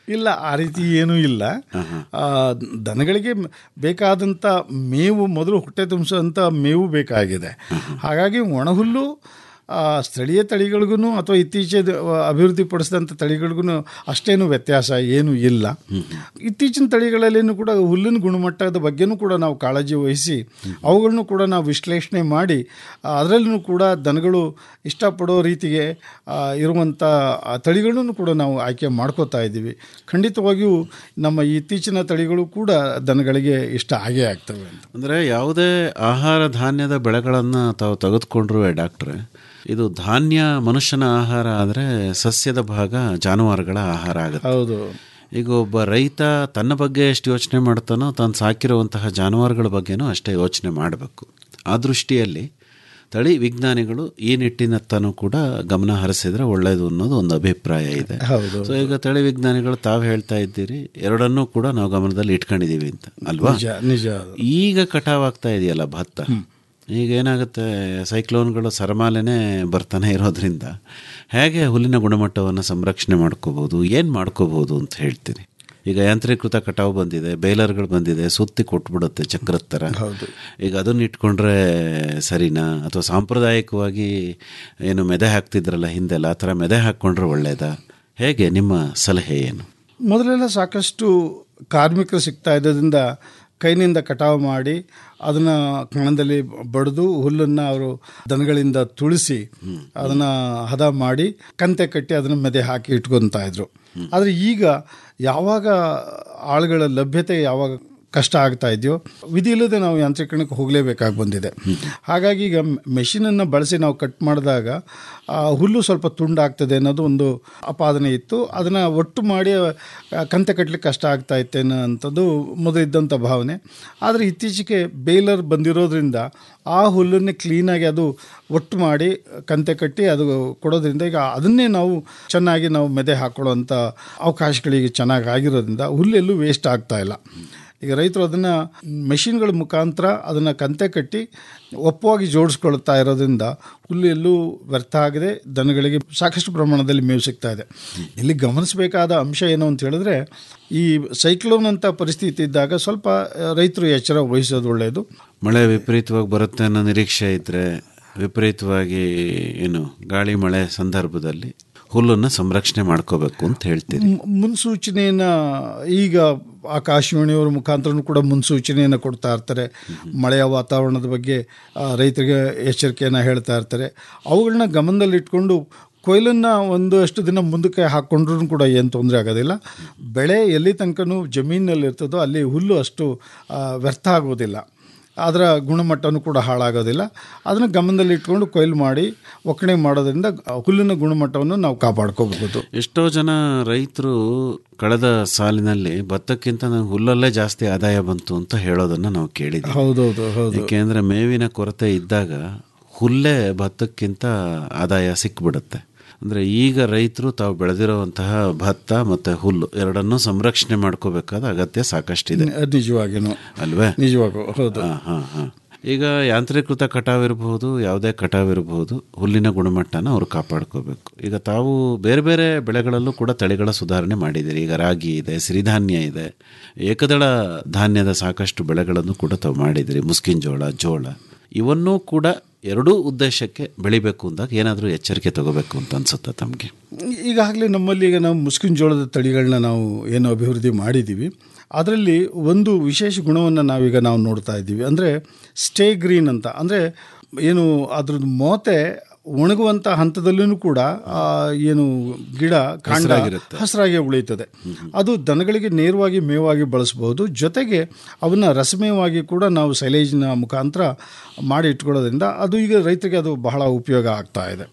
ಇಲ್ಲ ಆ ರೀತಿ ಏನೂ ಇಲ್ಲ ಆ, ದನಗಳಿಗೆ ಮ್- ಬೇಕಾದಂಥ ಮೇವು ಮೊದಲು ಹೊಟ್ಟೆ ತುಂಬಿಸೋಂಥ ಮೇವು ಬೇಕಾಗಿದೆ ಹಾಗಾಗಿ ಒಣಹುಲ್ಲು ಆ, ಸ್ಥಳೀಯ ತಳಿಗಳಿಗೂ ಅಥವಾ ಇತ್ತೀಚೆಗೆ ಅಭಿವೃದ್ಧಿಪಡಿಸಿದಂಥ ತಳಿಗಳಿಗೂ ಅಷ್ಟೇನು ವ್ಯತ್ಯಾಸ ಏನೂ ಇಲ್ಲ ಇತ್ತೀಚಿನ ತಳಿಗಳಲ್ಲಿನೂ ಕೂಡ ಹುಲ್ಲಿನ ಗುಣಮಟ್ಟದ ಬಗ್ಗೆನೂ ಕೂಡ ನಾವು ಕಾಳಜಿ ವಹಿಸಿ ಅವುಗಳನ್ನು ಕೂಡ ನಾವು ವಿಶ್ಲೇಷಣೆ ಮಾಡಿ ಅದರಲ್ಲೂ ಕೂಡ ದನಗಳು ಇಷ್ಟಪಡೋ ರೀತಿಗೆ ಆ, ಇರುವಂಥ ಆ ತಳಿಗಳನ್ನು ಕೂಡ ನಾವು ಆಯ್ಕೆ ಮಾಡ್ಕೋತಾ ಇದ್ದೀವಿ ಖಂಡಿತವಾಗಿಯೂ ನಮ್ಮ ಈ ಇತ್ತೀಚಿನ ತಳಿಗಳು ಕೂಡ ದನಗಳಿಗೆ ಇಷ್ಟ ಆಗೇ ಆಗ್ತವೆ ಅಂತ ಅಂದರೆ ಯಾವುದೇ ಆಹಾರ ಧಾನ್ಯದ ಬೆಳೆಗಳನ್ನು ತಾವು ತೆಗೆದುಕೊಂಡ್ರು ಡಾಕ್ಟ್ರೆ ಇದು ಧಾನ್ಯ ಮನುಷ್ಯನ ಆಹಾರ ಆದರೆ ಸಸ್ಯದ ಭಾಗ ಜಾನುವಾರುಗಳ ಆಹಾರ ಆಗುತ್ತೆ ಹೌದು ಈಗ ಒಬ್ಬ ರೈತ ತನ್ನ ಬಗ್ಗೆ ಎಷ್ಟು ಯೋಚನೆ ಮಾಡ್ತಾನೋ ತಾನು ಸಾಕಿರುವಂತಹ ಜಾನುವಾರುಗಳ ಬಗ್ಗೆನೂ ಅಷ್ಟೇ ಯೋಚನೆ ಮಾಡಬೇಕು ಆ ದೃಷ್ಟಿಯಲ್ಲಿ ತಳಿ ವಿಜ್ಞಾನಿಗಳು ಈ ನಿಟ್ಟಿನತ್ತನೂ ಕೂಡ ಗಮನ ಹರಿಸಿದ್ರೆ ಒಳ್ಳೆಯದು ಅನ್ನೋದು ಒಂದು ಅಭಿಪ್ರಾಯ ಇದೆ ಹೌದು. ಸೊ ಈಗ ತಳಿ ವಿಜ್ಞಾನಿಗಳು ತಾವು ಹೇಳ್ತಾ ಇದ್ದೀರಿ ಎರಡನ್ನೂ ಕೂಡ ನಾವು ಗಮನದಲ್ಲಿ ಇಟ್ಕೊಂಡಿದ್ದೀವಿ ಅಂತ ಅಲ್ವಾ ನಿಜ ನಿಜ ಈಗ ಕಟಾವ್ ಆಗ್ತಾ ಇದೆಯಲ್ಲ ಭತ್ತ ಈಗ ಏನಾಗುತ್ತೆ ಸೈಕ್ಲೋನ್ಗಳು ಸರಮಾಲೆನೇ ಬರ್ತಾನೆ ಇರೋದ್ರಿಂದ ಹೇಗೆ ಹುಲ್ಲಿನ ಗುಣಮಟ್ಟವನ್ನು ಸಂರಕ್ಷಣೆ ಮಾಡ್ಕೋಬೋದು ಏನು ಮಾಡ್ಕೋಬೋದು ಅಂತ ಹೇಳ್ತೀನಿ ಈಗ ಯಾಂತ್ರೀಕೃತ ಕಟಾವು ಬಂದಿದೆ ಬೇಲರ್ಗಳು ಬಂದಿದೆ ಸುತ್ತಿ ಕೊಟ್ಬಿಡುತ್ತೆ ಚಕ್ರದ ಥರ ಈಗ ಅದನ್ನ ಇಟ್ಕೊಂಡ್ರೆ ಸರಿನಾ ಅಥವಾ ಸಾಂಪ್ರದಾಯಿಕವಾಗಿ ಏನು ಮೆದೆ ಹಾಕ್ತಿದ್ರಲ್ಲ ಹಿಂದೆಲ್ಲ ಆ ಥರ ಮೆದೆ ಹಾಕ್ಕೊಂಡ್ರೆ ಒಳ್ಳೇದಾ ಹೇಗೆ ನಿಮ್ಮ ಸಲಹೆ ಏನು ಮೊದಲೆಲ್ಲ ಸಾಕಷ್ಟು ಕಾರ್ಮಿಕರು ಸಿಗ್ತಾ ಇದ್ದದ್ರಿಂದ ಕೈನಿಂದ ಕಟಾವು ಮಾಡಿ ಅದನ್ನು ಕಣದಲ್ಲಿ ಬಡಿದು ಹುಲ್ಲನ್ನು ಅವರು ದನಗಳಿಂದ ತುಳಿಸಿ ಅದನ್ನು ಹದ ಮಾಡಿ ಕಂತೆ ಕಟ್ಟಿ ಅದನ್ನು ಮೆದೆ ಹಾಕಿ ಇಟ್ಕೊತಾ ಇದ್ರು ಆದರೆ ಈಗ ಯಾವಾಗ ಆಳುಗಳ ಲಭ್ಯತೆ ಯಾವಾಗ ಕಷ್ಟ ಆಗ್ತಾ ಇದೆಯೋ ವಿಧಿ ಇಲ್ಲದೆ ನಾವು ಯಾಂತ್ರೀಕರಣಕ್ಕೆ ಹೋಗಲೇಬೇಕಾಗಿ ಬಂದಿದೆ ಹಾಗಾಗಿ ಈಗ ಮೆಷಿನನ್ನು ಬಳಸಿ ನಾವು ಕಟ್ ಮಾಡಿದಾಗ ಆ ಹುಲ್ಲು ಸ್ವಲ್ಪ ತುಂಡಾಗ್ತದೆ ಅನ್ನೋದು ಒಂದು ಅಪಾದನೆ ಇತ್ತು ಅದನ್ನು ಒಟ್ಟು ಮಾಡಿ ಆ, ಕಂತೆ ಕಟ್ಟಲಿಕ್ಕೆ ಕಷ್ಟ ಆಗ್ತಾ ಇತ್ತೆ ಅನ್ನೋಂಥದ್ದು ಮೊದಲಿದ್ದಂಥ ಭಾವನೆ ಆದರೆ ಇತ್ತೀಚೆಗೆ ಬೇಲರ್ ಬಂದಿರೋದ್ರಿಂದ ಆ ಹುಲ್ಲನ್ನೇ ಕ್ಲೀನಾಗಿ ಅದು ಒಟ್ಟು ಮಾಡಿ ಕಂತೆ ಕಟ್ಟಿ ಅದು ಕೊಡೋದ್ರಿಂದ ಈಗ ಅದನ್ನೇ ನಾವು ಚೆನ್ನಾಗಿ ನಾವು ಮೆದೆ ಹಾಕೊಳ್ಳೋಂಥ ಅವಕಾಶಗಳಿಗೆ ಚೆನ್ನಾಗಿ ಆಗಿರೋದ್ರಿಂದ ಹುಲ್ಲೆಲ್ಲೂ ವೇಸ್ಟ್ ಆಗ್ತಾ ಇಲ್ಲ ಈಗ ರೈತರು ಅದನ್ನು ಮೆಷಿನ್ಗಳ ಮುಖಾಂತರ ಅದನ್ನು ಕಂತೆ ಕಟ್ಟಿ ಒಪ್ಪವಾಗಿ ಜೋಡಿಸ್ಕೊಳ್ತಾ ಇರೋದ್ರಿಂದ ಹುಲ್ಲು ಎಲ್ಲೂ ವ್ಯರ್ಥ ಆಗದೆ ದನಗಳಿಗೆ ಸಾಕಷ್ಟು ಪ್ರಮಾಣದಲ್ಲಿ ಮೇವು ಸಿಗ್ತಾ ಇದೆ ಇಲ್ಲಿ ಗಮನಿಸಬೇಕಾದ ಅಂಶ ಏನು ಅಂತ ಹೇಳಿದ್ರೆ ಈ ಸೈಕ್ಲೋನ್ ಅಂತ ಪರಿಸ್ಥಿತಿ ಇದ್ದಾಗ ಸ್ವಲ್ಪ ಆ, ರೈತರು ಎಚ್ಚರ ವಹಿಸೋದು ಒಳ್ಳೆಯದು ಮಳೆ ವಿಪರೀತವಾಗಿ ಬರುತ್ತೆ ಅನ್ನೋ ನಿರೀಕ್ಷೆ ಇದ್ದರೆ ವಿಪರೀತವಾಗಿ ಏನು ಗಾಳಿ ಮಳೆ ಸಂದರ್ಭದಲ್ಲಿ ಹುಲ್ಲನ್ನು ಸಂರಕ್ಷಣೆ ಮಾಡ್ಕೋಬೇಕು ಅಂತ ಹೇಳ್ತೀರಿ ಮು- ಮುನ್ಸೂಚನೆಯನ್ನು ಈಗ ಆಕಾಶವಾಣಿಯವರ ಮುಖಾಂತರನೂ ಕೂಡ ಮುನ್ಸೂಚನೆಯನ್ನು ಕೊಡ್ತಾ ಇರ್ತಾರೆ ಮಳೆಯ ವಾತಾವರಣದ ಬಗ್ಗೆ ಆ, ರೈತರಿಗೆ ಎಚ್ಚರಿಕೆಯನ್ನು ಹೇಳ್ತಾ ಇರ್ತಾರೆ ಅವುಗಳನ್ನ ಗಮನದಲ್ಲಿಟ್ಕೊಂಡು ಕೊಯ್ಲನ್ನು ಒಂದಷ್ಟು ದಿನ ಮುಂದಕ್ಕೆ ಹಾಕ್ಕೊಂಡ್ರೂ ಕೂಡ ಏನು ತೊಂದರೆ ಆಗೋದಿಲ್ಲ ಬೆಳೆ ಎಲ್ಲಿ ತನಕನೂ ಜಮೀನಲ್ಲಿ ಇರ್ತದೋ ಅಲ್ಲಿ ಹುಲ್ಲು ಅಷ್ಟು ಆ, ವ್ಯರ್ಥ ಆಗೋದಿಲ್ಲ ಅದರ ಗುಣಮಟ್ಟನೂ ಕೂಡ ಹಾಳಾಗೋದಿಲ್ಲ ಅದನ್ನು ಗಮನದಲ್ಲಿ ಇಟ್ಕೊಂಡು ಕೊಯ್ಲು ಮಾಡಿ ಒಕ್ಕಣೆ ಮಾಡೋದ್ರಿಂದ ಹುಲ್ಲಿನ ಗುಣಮಟ್ಟವನ್ನು ನಾವು ಕಾಪಾಡ್ಕೋಬಹುದು ಎಷ್ಟೋ ಜನ ರೈತರು ಕಳೆದ ಸಾಲಿನಲ್ಲಿ ಭತ್ತಕ್ಕಿಂತ ನಂಗೆ ಹುಲ್ಲಲ್ಲೇ ಜಾಸ್ತಿ ಆದಾಯ ಬಂತು ಅಂತ ಹೇಳೋದನ್ನು ನಾವು ಕೇಳಿದ್ವಿ ಹೌದೌದು ಹೌದು ಏಕೆಂದರೆ ಮೇವಿನ ಕೊರತೆ ಇದ್ದಾಗ ಹುಲ್ಲೇ ಭತ್ತಕ್ಕಿಂತ ಆದಾಯ ಸಿಕ್ಬಿಡುತ್ತೆ ಅಂದರೆ ಈಗ ರೈತರು ತಾವು ಬೆಳೆದಿರುವಂತಹ ಭತ್ತ ಮತ್ತು ಹುಲ್ಲು ಎರಡನ್ನೂ ಸಂರಕ್ಷಣೆ ಮಾಡ್ಕೋಬೇಕಾದ ಅಗತ್ಯ ಸಾಕಷ್ಟಿದೆ ನಿಜವಾಗಿನೂ ಅಲ್ವೇ ನಿಜವಾಗೂ ಹೌದು ಹಾಂ ಹಾಂ ಹಾಂ ಈಗ ಯಾಂತ್ರೀಕೃತ ಕಟಾವ್ ಇರಬಹುದು ಯಾವುದೇ ಕಟಾವ್ ಇರಬಹುದು ಹುಲ್ಲಿನ ಗುಣಮಟ್ಟನ ಅವರು ಕಾಪಾಡ್ಕೋಬೇಕು ಈಗ ತಾವು ಬೇರೆ ಬೇರೆ ಬೆಳೆಗಳಲ್ಲೂ ಕೂಡ ತಳಿಗಳ ಸುಧಾರಣೆ ಮಾಡಿದ್ದೀರಿ ಈಗ ರಾಗಿ ಇದೆ ಸಿರಿಧಾನ್ಯ ಇದೆ ಏಕದಳ ಧಾನ್ಯದ ಸಾಕಷ್ಟು ಬೆಳೆಗಳನ್ನು ಕೂಡ ತಾವು ಮಾಡಿದ್ದೀರಿ ಮುಸ್ಕಿನ ಜೋಳ ಜೋಳ ಇವನ್ನೂ ಕೂಡ ಎರಡೂ ಉದ್ದೇಶಕ್ಕೆ ಬೆಳಿಬೇಕು ಅಂದಾಗ ಏನಾದರೂ ಎಚ್ಚರಿಕೆ ತಗೋಬೇಕು ಅಂತ ಅನ್ಸುತ್ತೆ ತಮಗೆ ಈಗಾಗಲೇ ನಮ್ಮಲ್ಲಿ ಈಗ ನಾವು ಮುಸ್ಕಿನ ಜೋಳದ ತಳಿಗಳನ್ನ ನಾವು ಏನು ಅಭಿವೃದ್ಧಿ ಮಾಡಿದ್ದೀವಿ ಅದರಲ್ಲಿ ಒಂದು ವಿಶೇಷ ಗುಣವನ್ನು ನಾವೀಗ ನಾವು ನೋಡ್ತಾ ಇದ್ದೀವಿ ಅಂದರೆ ಸ್ಟೇ ಗ್ರೀನ್ ಅಂತ ಅಂದರೆ ಏನು ಅದ್ರದ್ದು ಮೋತೆ ಒಣಗುವಂಥ ಹಂತದಲ್ಲೂ ಕೂಡ ಆ ಏನು ಗಿಡ ಕಾಂಡ ಹಸ್ರಾಗಿರುತ್ತೆ. ಹಸಿರಾಗಿ ಉಳಿಯುತ್ತದೆ ಅದು ದನಗಳಿಗೆ ನೇರವಾಗಿ ಮೇವಾಗಿ ಬಳಸಬಹುದು ಜೊತೆಗೆ ಅವನ್ನ ರಸಮೇವಾಗಿ ಕೂಡ ನಾವು ಸೈಲೇಜಿನ ಮುಖಾಂತರ ಮಾಡಿ ಇಟ್ಕೊಳ್ಳೋದ್ರಿಂದ ಅದು ಈಗ ರೈತರಿಗೆ ಅದು ಬಹಳ ಉಪಯೋಗ ಆಗ್ತಾ ಇದೆ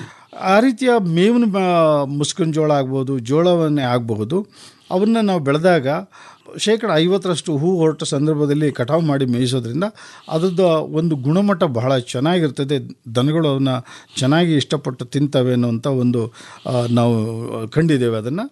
ಆ ರೀತಿಯ ಮೇವಿನ ಬ- ಮುಸ್ಕಿನ ಜೋಳ ಆಗ್ಬೋದು ಜೋಳವನ್ನೇ ಆಗಬಹುದು ಅವನ್ನ ನಾವು ಬೆಳೆದಾಗ ಶೇಕಡ ಐವತ್ತರಷ್ಟು ಹೂ ಹೊರಟ ಸಂದರ್ಭದಲ್ಲಿ ಕಟಾವು ಮಾಡಿ ಮೇಯಿಸೋದ್ರಿಂದ ಅದರದ್ದು ಒಂದು ಗುಣಮಟ್ಟ ಬಹಳ ಚೆನ್ನಾಗಿರ್ತದೆ ದನಗಳು ಅವನ್ನ ಚೆನ್ನಾಗಿ ಇಷ್ಟಪಟ್ಟು ತಿಂತವೆ ಅನ್ನುವಂಥ ಒಂದು ಆ, ನಾವು ಕಂಡಿದ್ದೇವೆ ಅದನ್ನು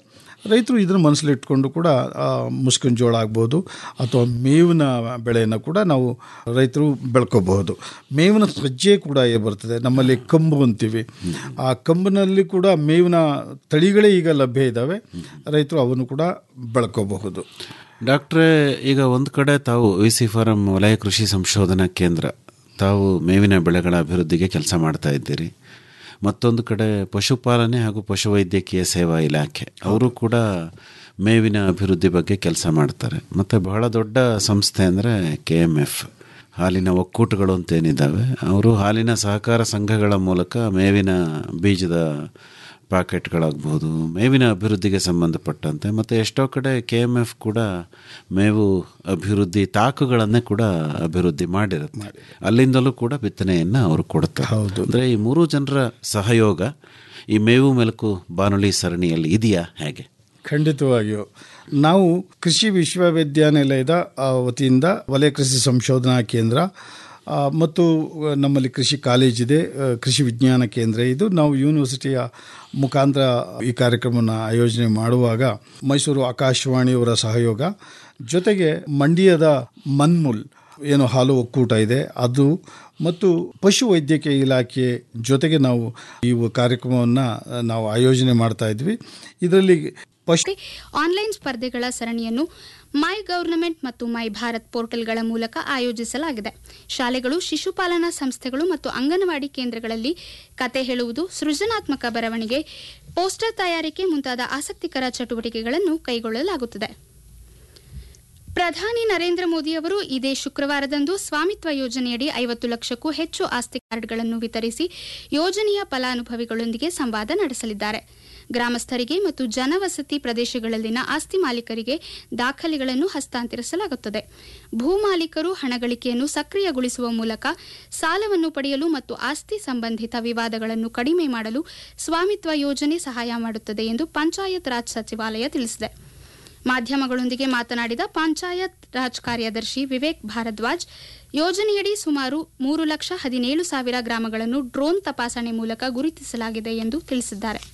ರೈತರು ಇದನ್ನು ಮನಸ್ಸಲ್ಲಿಟ್ಕೊಂಡು ಕೂಡ ಆ, ಮುಸ್ಕಿನ ಜೋಳ ಆಗ್ಬೋದು ಅಥವಾ ಮೇವಿನ ಬೆಳೆಯನ್ನು ಕೂಡ ನಾವು ರೈತರು ಬೆಳ್ಕೋಬಹುದು ಮೇವಿನ ಸಜ್ಜೆ ಕೂಡ ಏ- ಬರ್ತದೆ ನಮ್ಮಲ್ಲಿ ಕಂಬು ಅಂತೀವಿ ಆ ಕಂಬಿನಲ್ಲಿ ಕೂಡ ಮೇವಿನ ತಳಿಗಳೇ ಈಗ ಲಭ್ಯ ಇದ್ದಾವೆ ರೈತರು ಅವನ್ನು ಕೂಡ ಬೆಳ್ಕೋಬಹುದು ಡಾಕ್ಟ್ರೇ ಈಗ ಒಂದು ಕಡೆ ತಾವು ವಿ ಸಿ ಫಾರಂ ವಲಯ ಕೃಷಿ ಸಂಶೋಧನಾ ಕೇಂದ್ರ ತಾವು ಮೇವಿನ ಬೆಳೆಗಳ ಅಭಿವೃದ್ಧಿಗೆ ಕೆಲಸ ಮಾಡ್ತಾ ಇದ್ದೀರಿ ಮತ್ತೊಂದು ಕಡೆ ಪಶುಪಾಲನೆ ಹಾಗೂ ಪಶುವೈದ್ಯಕೀಯ ಸೇವಾ ಇಲಾಖೆ ಅವರು ಕೂಡ ಮೇವಿನ ಅಭಿವೃದ್ಧಿ ಬಗ್ಗೆ ಕೆಲಸ ಮಾಡ್ತಾರೆ ಮತ್ತು ಬಹಳ ದೊಡ್ಡ ಸಂಸ್ಥೆ ಅಂದರೆ ಕೆ ಎಮ್ ಎಫ್ ಹಾಲಿನ ಒಕ್ಕೂಟಗಳು ಅಂತ ಏನಿದ್ದಾವೆ ಅವರು ಹಾಲಿನ ಸಹಕಾರ ಸಂಘಗಳ ಮೂಲಕ ಮೇವಿನ ಬೀಜದ ಪ್ಯಾಕೆಟ್ಗಳಾಗ್ಬೋದು ಮೇವಿನ ಅಭಿವೃದ್ಧಿಗೆ ಸಂಬಂಧಪಟ್ಟಂತೆ ಮತ್ತು ಎಷ್ಟೋ ಕಡೆ ಕೆ ಎಮ್ ಎಫ್ ಕೂಡ ಮೇವು ಅಭಿವೃದ್ಧಿ ತಾಕುಗಳನ್ನೇ ಕೂಡ ಅಭಿವೃದ್ಧಿ ಮಾಡಿರುತ್ತೆ ಅಲ್ಲಿಂದಲೂ ಕೂಡ ಬಿತ್ತನೆಯನ್ನು ಅವರು ಕೊಡ್ತಾರೆ ಹೌದು. ಅಂದರೆ ಈ ಮೂರು ಜನರ ಸಹಯೋಗ ಈ ಮೇವು ಮೆಲುಕು ಬಾನುಲಿ ಸರಣಿಯಲ್ಲಿ ಇದೆಯಾ ಹೇಗೆ ಖಂಡಿತವಾಗಿಯೂ ನಾವು ಕೃಷಿ ವಿಶ್ವವಿದ್ಯಾನಿಲಯದ ಆ, ವತಿಯಿಂದ ವಲಯ ಕೃಷಿ ಸಂಶೋಧನಾ ಕೇಂದ್ರ ಆ, ಮತ್ತು ನಮ್ಮಲ್ಲಿ ಕೃಷಿ ಕಾಲೇಜಿದೆ ಆ, ಕೃಷಿ ವಿಜ್ಞಾನ ಕೇಂದ್ರ ಇದು ನಾವು ಯೂನಿವರ್ಸಿಟಿಯ ಮುಖಾಂತರ ಈ ಕಾರ್ಯಕ್ರಮವನ್ನು ಆಯೋಜನೆ ಮಾಡುವಾಗ ಮೈಸೂರು ಆಕಾಶವಾಣಿಯವರ ಸಹಯೋಗ ಜೊತೆಗೆ ಮಂಡ್ಯದ ಮನ್ಮುಲ್ ಏನು ಹಾಲು ಒಕ್ಕೂಟ ಇದೆ ಅದು ಮತ್ತು ಪಶು ವೈದ್ಯಕೀಯ ಇಲಾಖೆ ಜೊತೆಗೆ ನಾವು ಈ ಕಾರ್ಯಕ್ರಮವನ್ನು ನಾವು ಆಯೋಜನೆ ಮಾಡ್ತಾ ಇದ್ವಿ ಇದರಲ್ಲಿ ಪಶು ಆನ್ಲೈನ್ ಸ್ಪರ್ಧೆಗಳ ಸರಣಿಯನ್ನು ಮೈ ಗವರ್ನಮೆಂಟ್ ಮತ್ತು ಮೈ ಭಾರತ್ ಪೋರ್ಟಲ್ಗಳ ಮೂಲಕ ಆಯೋಜಿಸಲಾಗಿದೆ ಶಾಲೆಗಳು ಶಿಶುಪಾಲನಾ ಸಂಸ್ಥೆಗಳು ಮತ್ತು ಅಂಗನವಾಡಿ ಕೇಂದ್ರಗಳಲ್ಲಿ ಕತೆ ಹೇಳುವುದು ಸೃಜನಾತ್ಮಕ ಬರವಣಿಗೆ ಪೋಸ್ಟರ್ ತಯಾರಿಕೆ ಮುಂತಾದ ಆಸಕ್ತಿಕರ ಚಟುವಟಿಕೆಗಳನ್ನು ಕೈಗೊಳ್ಳಲಾಗುತ್ತದೆ ಪ್ರಧಾನಿ ನರೇಂದ್ರ ಮೋದಿ ಅವರು ಇದೇ ಶುಕ್ರವಾರದಂದು ಸ್ವಾಮಿತ್ವ ಯೋಜನೆಯಡಿ ಐವತ್ತು ಲಕ್ಷಕ್ಕೂ ಹೆಚ್ಚು ಆಸ್ತಿ ಕಾರ್ಡ್ಗಳನ್ನು ವಿತರಿಸಿ ಯೋಜನೆಯ ಫಲಾನುಭವಿಗಳೊಂದಿಗೆ ಸಂವಾದ ನಡೆಸಲಿದ್ದಾರೆ ಗ್ರಾಮಸ್ಥರಿಗೆ ಮತ್ತು ಜನವಸತಿ ಪ್ರದೇಶಗಳಲ್ಲಿನ ಆಸ್ತಿ ಮಾಲೀಕರಿಗೆ ದಾಖಲೆಗಳನ್ನು ಹಸ್ತಾಂತರಿಸಲಾಗುತ್ತದೆ ಭೂಮಾಲೀಕರು ಹಣಗಳಿಕೆಯನ್ನು ಸಕ್ರಿಯಗೊಳಿಸುವ ಮೂಲಕ ಸಾಲವನ್ನು ಪಡೆಯಲು ಮತ್ತು ಆಸ್ತಿ ಸಂಬಂಧಿತ ವಿವಾದಗಳನ್ನು ಕಡಿಮೆ ಮಾಡಲು ಸ್ವಾಮಿತ್ವ ಯೋಜನೆ ಸಹಾಯ ಮಾಡುತ್ತದೆ ಎಂದು ಪಂಚಾಯತ್ ರಾಜ್ ಸಚಿವಾಲಯ ತಿಳಿಸಿದೆ ಮಾಧ್ಯಮಗಳೊಂದಿಗೆ ಮಾತನಾಡಿದ ಪಂಚಾಯತ್ ರಾಜ್ ಕಾರ್ಯದರ್ಶಿ ವಿವೇಕ್ ಭಾರದ್ವಾಜ್ ಯೋಜನೆಯಡಿ ಸುಮಾರು ಮೂರು ಲಕ್ಷ ಹದಿನೇಳು ಸಾವಿರ ಗ್ರಾಮಗಳನ್ನು ಡ್ರೋನ್ ತಪಾಸಣೆ ಮೂಲಕ ಗುರುತಿಸಲಾಗಿದೆ ಎಂದು ತಿಳಿಸಿದ್ದಾರೆ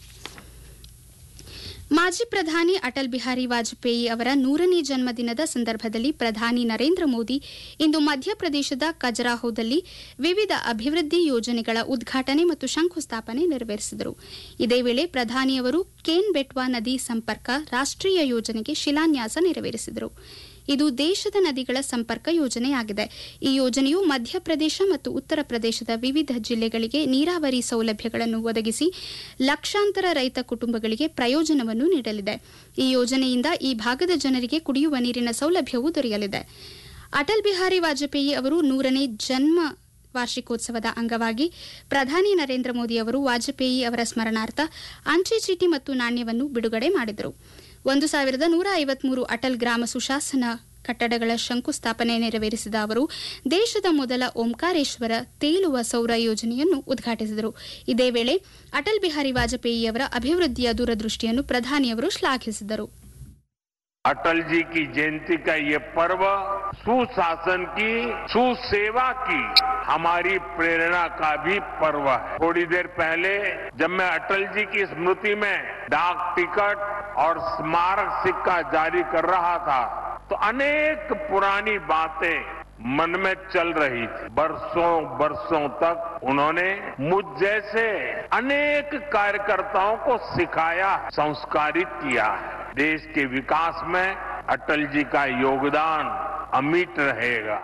ಮಾಜಿ ಪ್ರಧಾನಿ ಅಟಲ್ ಬಿಹಾರಿ ವಾಜಪೇಯಿ ಅವರ ನೂರನೇ ಜನ್ಮದಿನದ ಸಂದರ್ಭದಲ್ಲಿ ಪ್ರಧಾನಿ ನರೇಂದ್ರ ಮೋದಿ ಇಂದು ಮಧ್ಯಪ್ರದೇಶದ ಖಜರಾಹೋದಲ್ಲಿ ವಿವಿಧ ಅಭಿವೃದ್ಧಿ ಯೋಜನೆಗಳ ಉದ್ಘಾಟನೆ ಮತ್ತು ಶಂಕುಸ್ಥಾಪನೆ ನೆರವೇರಿಸಿದರು ಇದೇ ವೇಳೆ ಪ್ರಧಾನಿಯವರು ಕೇನ್ ಬೆಟ್ವಾ ನದಿ ಸಂಪರ್ಕ ರಾಷ್ಟ್ರೀಯ ಯೋಜನೆಗೆ ಶಿಲಾನ್ಯಾಸ ನೆರವೇರಿಸಿದರು ಇದು ದೇಶದ ನದಿಗಳ ಸಂಪರ್ಕ ಯೋಜನೆಯಾಗಿದೆ ಈ ಯೋಜನೆಯು ಮಧ್ಯಪ್ರದೇಶ ಮತ್ತು ಉತ್ತರ ಪ್ರದೇಶದ ವಿವಿಧ ಜಿಲ್ಲೆಗಳಿಗೆ ನೀರಾವರಿ ಸೌಲಭ್ಯಗಳನ್ನು ಒದಗಿಸಿ ಲಕ್ಷಾಂತರ ರೈತ ಕುಟುಂಬಗಳಿಗೆ ಪ್ರಯೋಜನವನ್ನು ನೀಡಲಿದೆ ಈ ಯೋಜನೆಯಿಂದ ಈ ಭಾಗದ ಜನರಿಗೆ ಕುಡಿಯುವ ನೀರಿನ ಸೌಲಭ್ಯವೂ ದೊರೆಯಲಿದೆ ಅಟಲ್ ಬಿಹಾರಿ ವಾಜಪೇಯಿ ಅವರು ನೂರನೇ ಜನ್ಮ ವಾರ್ಷಿಕೋತ್ಸವದ ಅಂಗವಾಗಿ ಪ್ರಧಾನಿ ನರೇಂದ್ರ ಮೋದಿ ಅವರು ವಾಜಪೇಯಿ ಅವರ ಸ್ಮರಣಾರ್ಥ ಅಂಚೆ ಚೀಟಿ ಮತ್ತು ನಾಣ್ಯವನ್ನು ಬಿಡುಗಡೆ ಮಾಡಿದರು ಒಂದು ಸಾವಿರದ ನೂರ ಐವತ್ಮೂರು ಅಟಲ್ ಗ್ರಾಮ ಸುಶಾಸನ ಕಟ್ಟಡಗಳ ಶಂಕುಸ್ಥಾಪನೆ ನೆರವೇರಿಸಿದ ಅವರು ದೇಶದ ಮೊದಲ ಓಂಕಾರೇಶ್ವರ ತೇಲುವ ಸೌರ ಯೋಜನೆಯನ್ನು ಉದ್ಘಾಟಿಸಿದರು ಇದೇ ವೇಳೆ ಅಟಲ್ ಬಿಹಾರಿ ವಾಜಪೇಯಿಯವರ ಅಭಿವೃದ್ಧಿಯ ದೂರದೃಷ್ಟಿಯನ್ನು ಪ್ರಧಾನಿಯವರು ಶ್ಲಾಘಿಸಿದರು अटल जी की जयंती का ये पर्व सुशासन की सुसेवा की हमारी प्रेरणा का भी पर्व है थोड़ी देर पहले जब मैं अटल जी की स्मृति में डाक टिकट और स्मारक सिक्का जारी कर रहा था तो अनेक पुरानी बातें मन में चल रही थी बरसों बरसों तक उन्होंने मुझ जैसे अनेक कार्यकर्ताओं को सिखाया संस्कारित किया है देश के विकास में अटल जी का योगदान अमिट रहेगा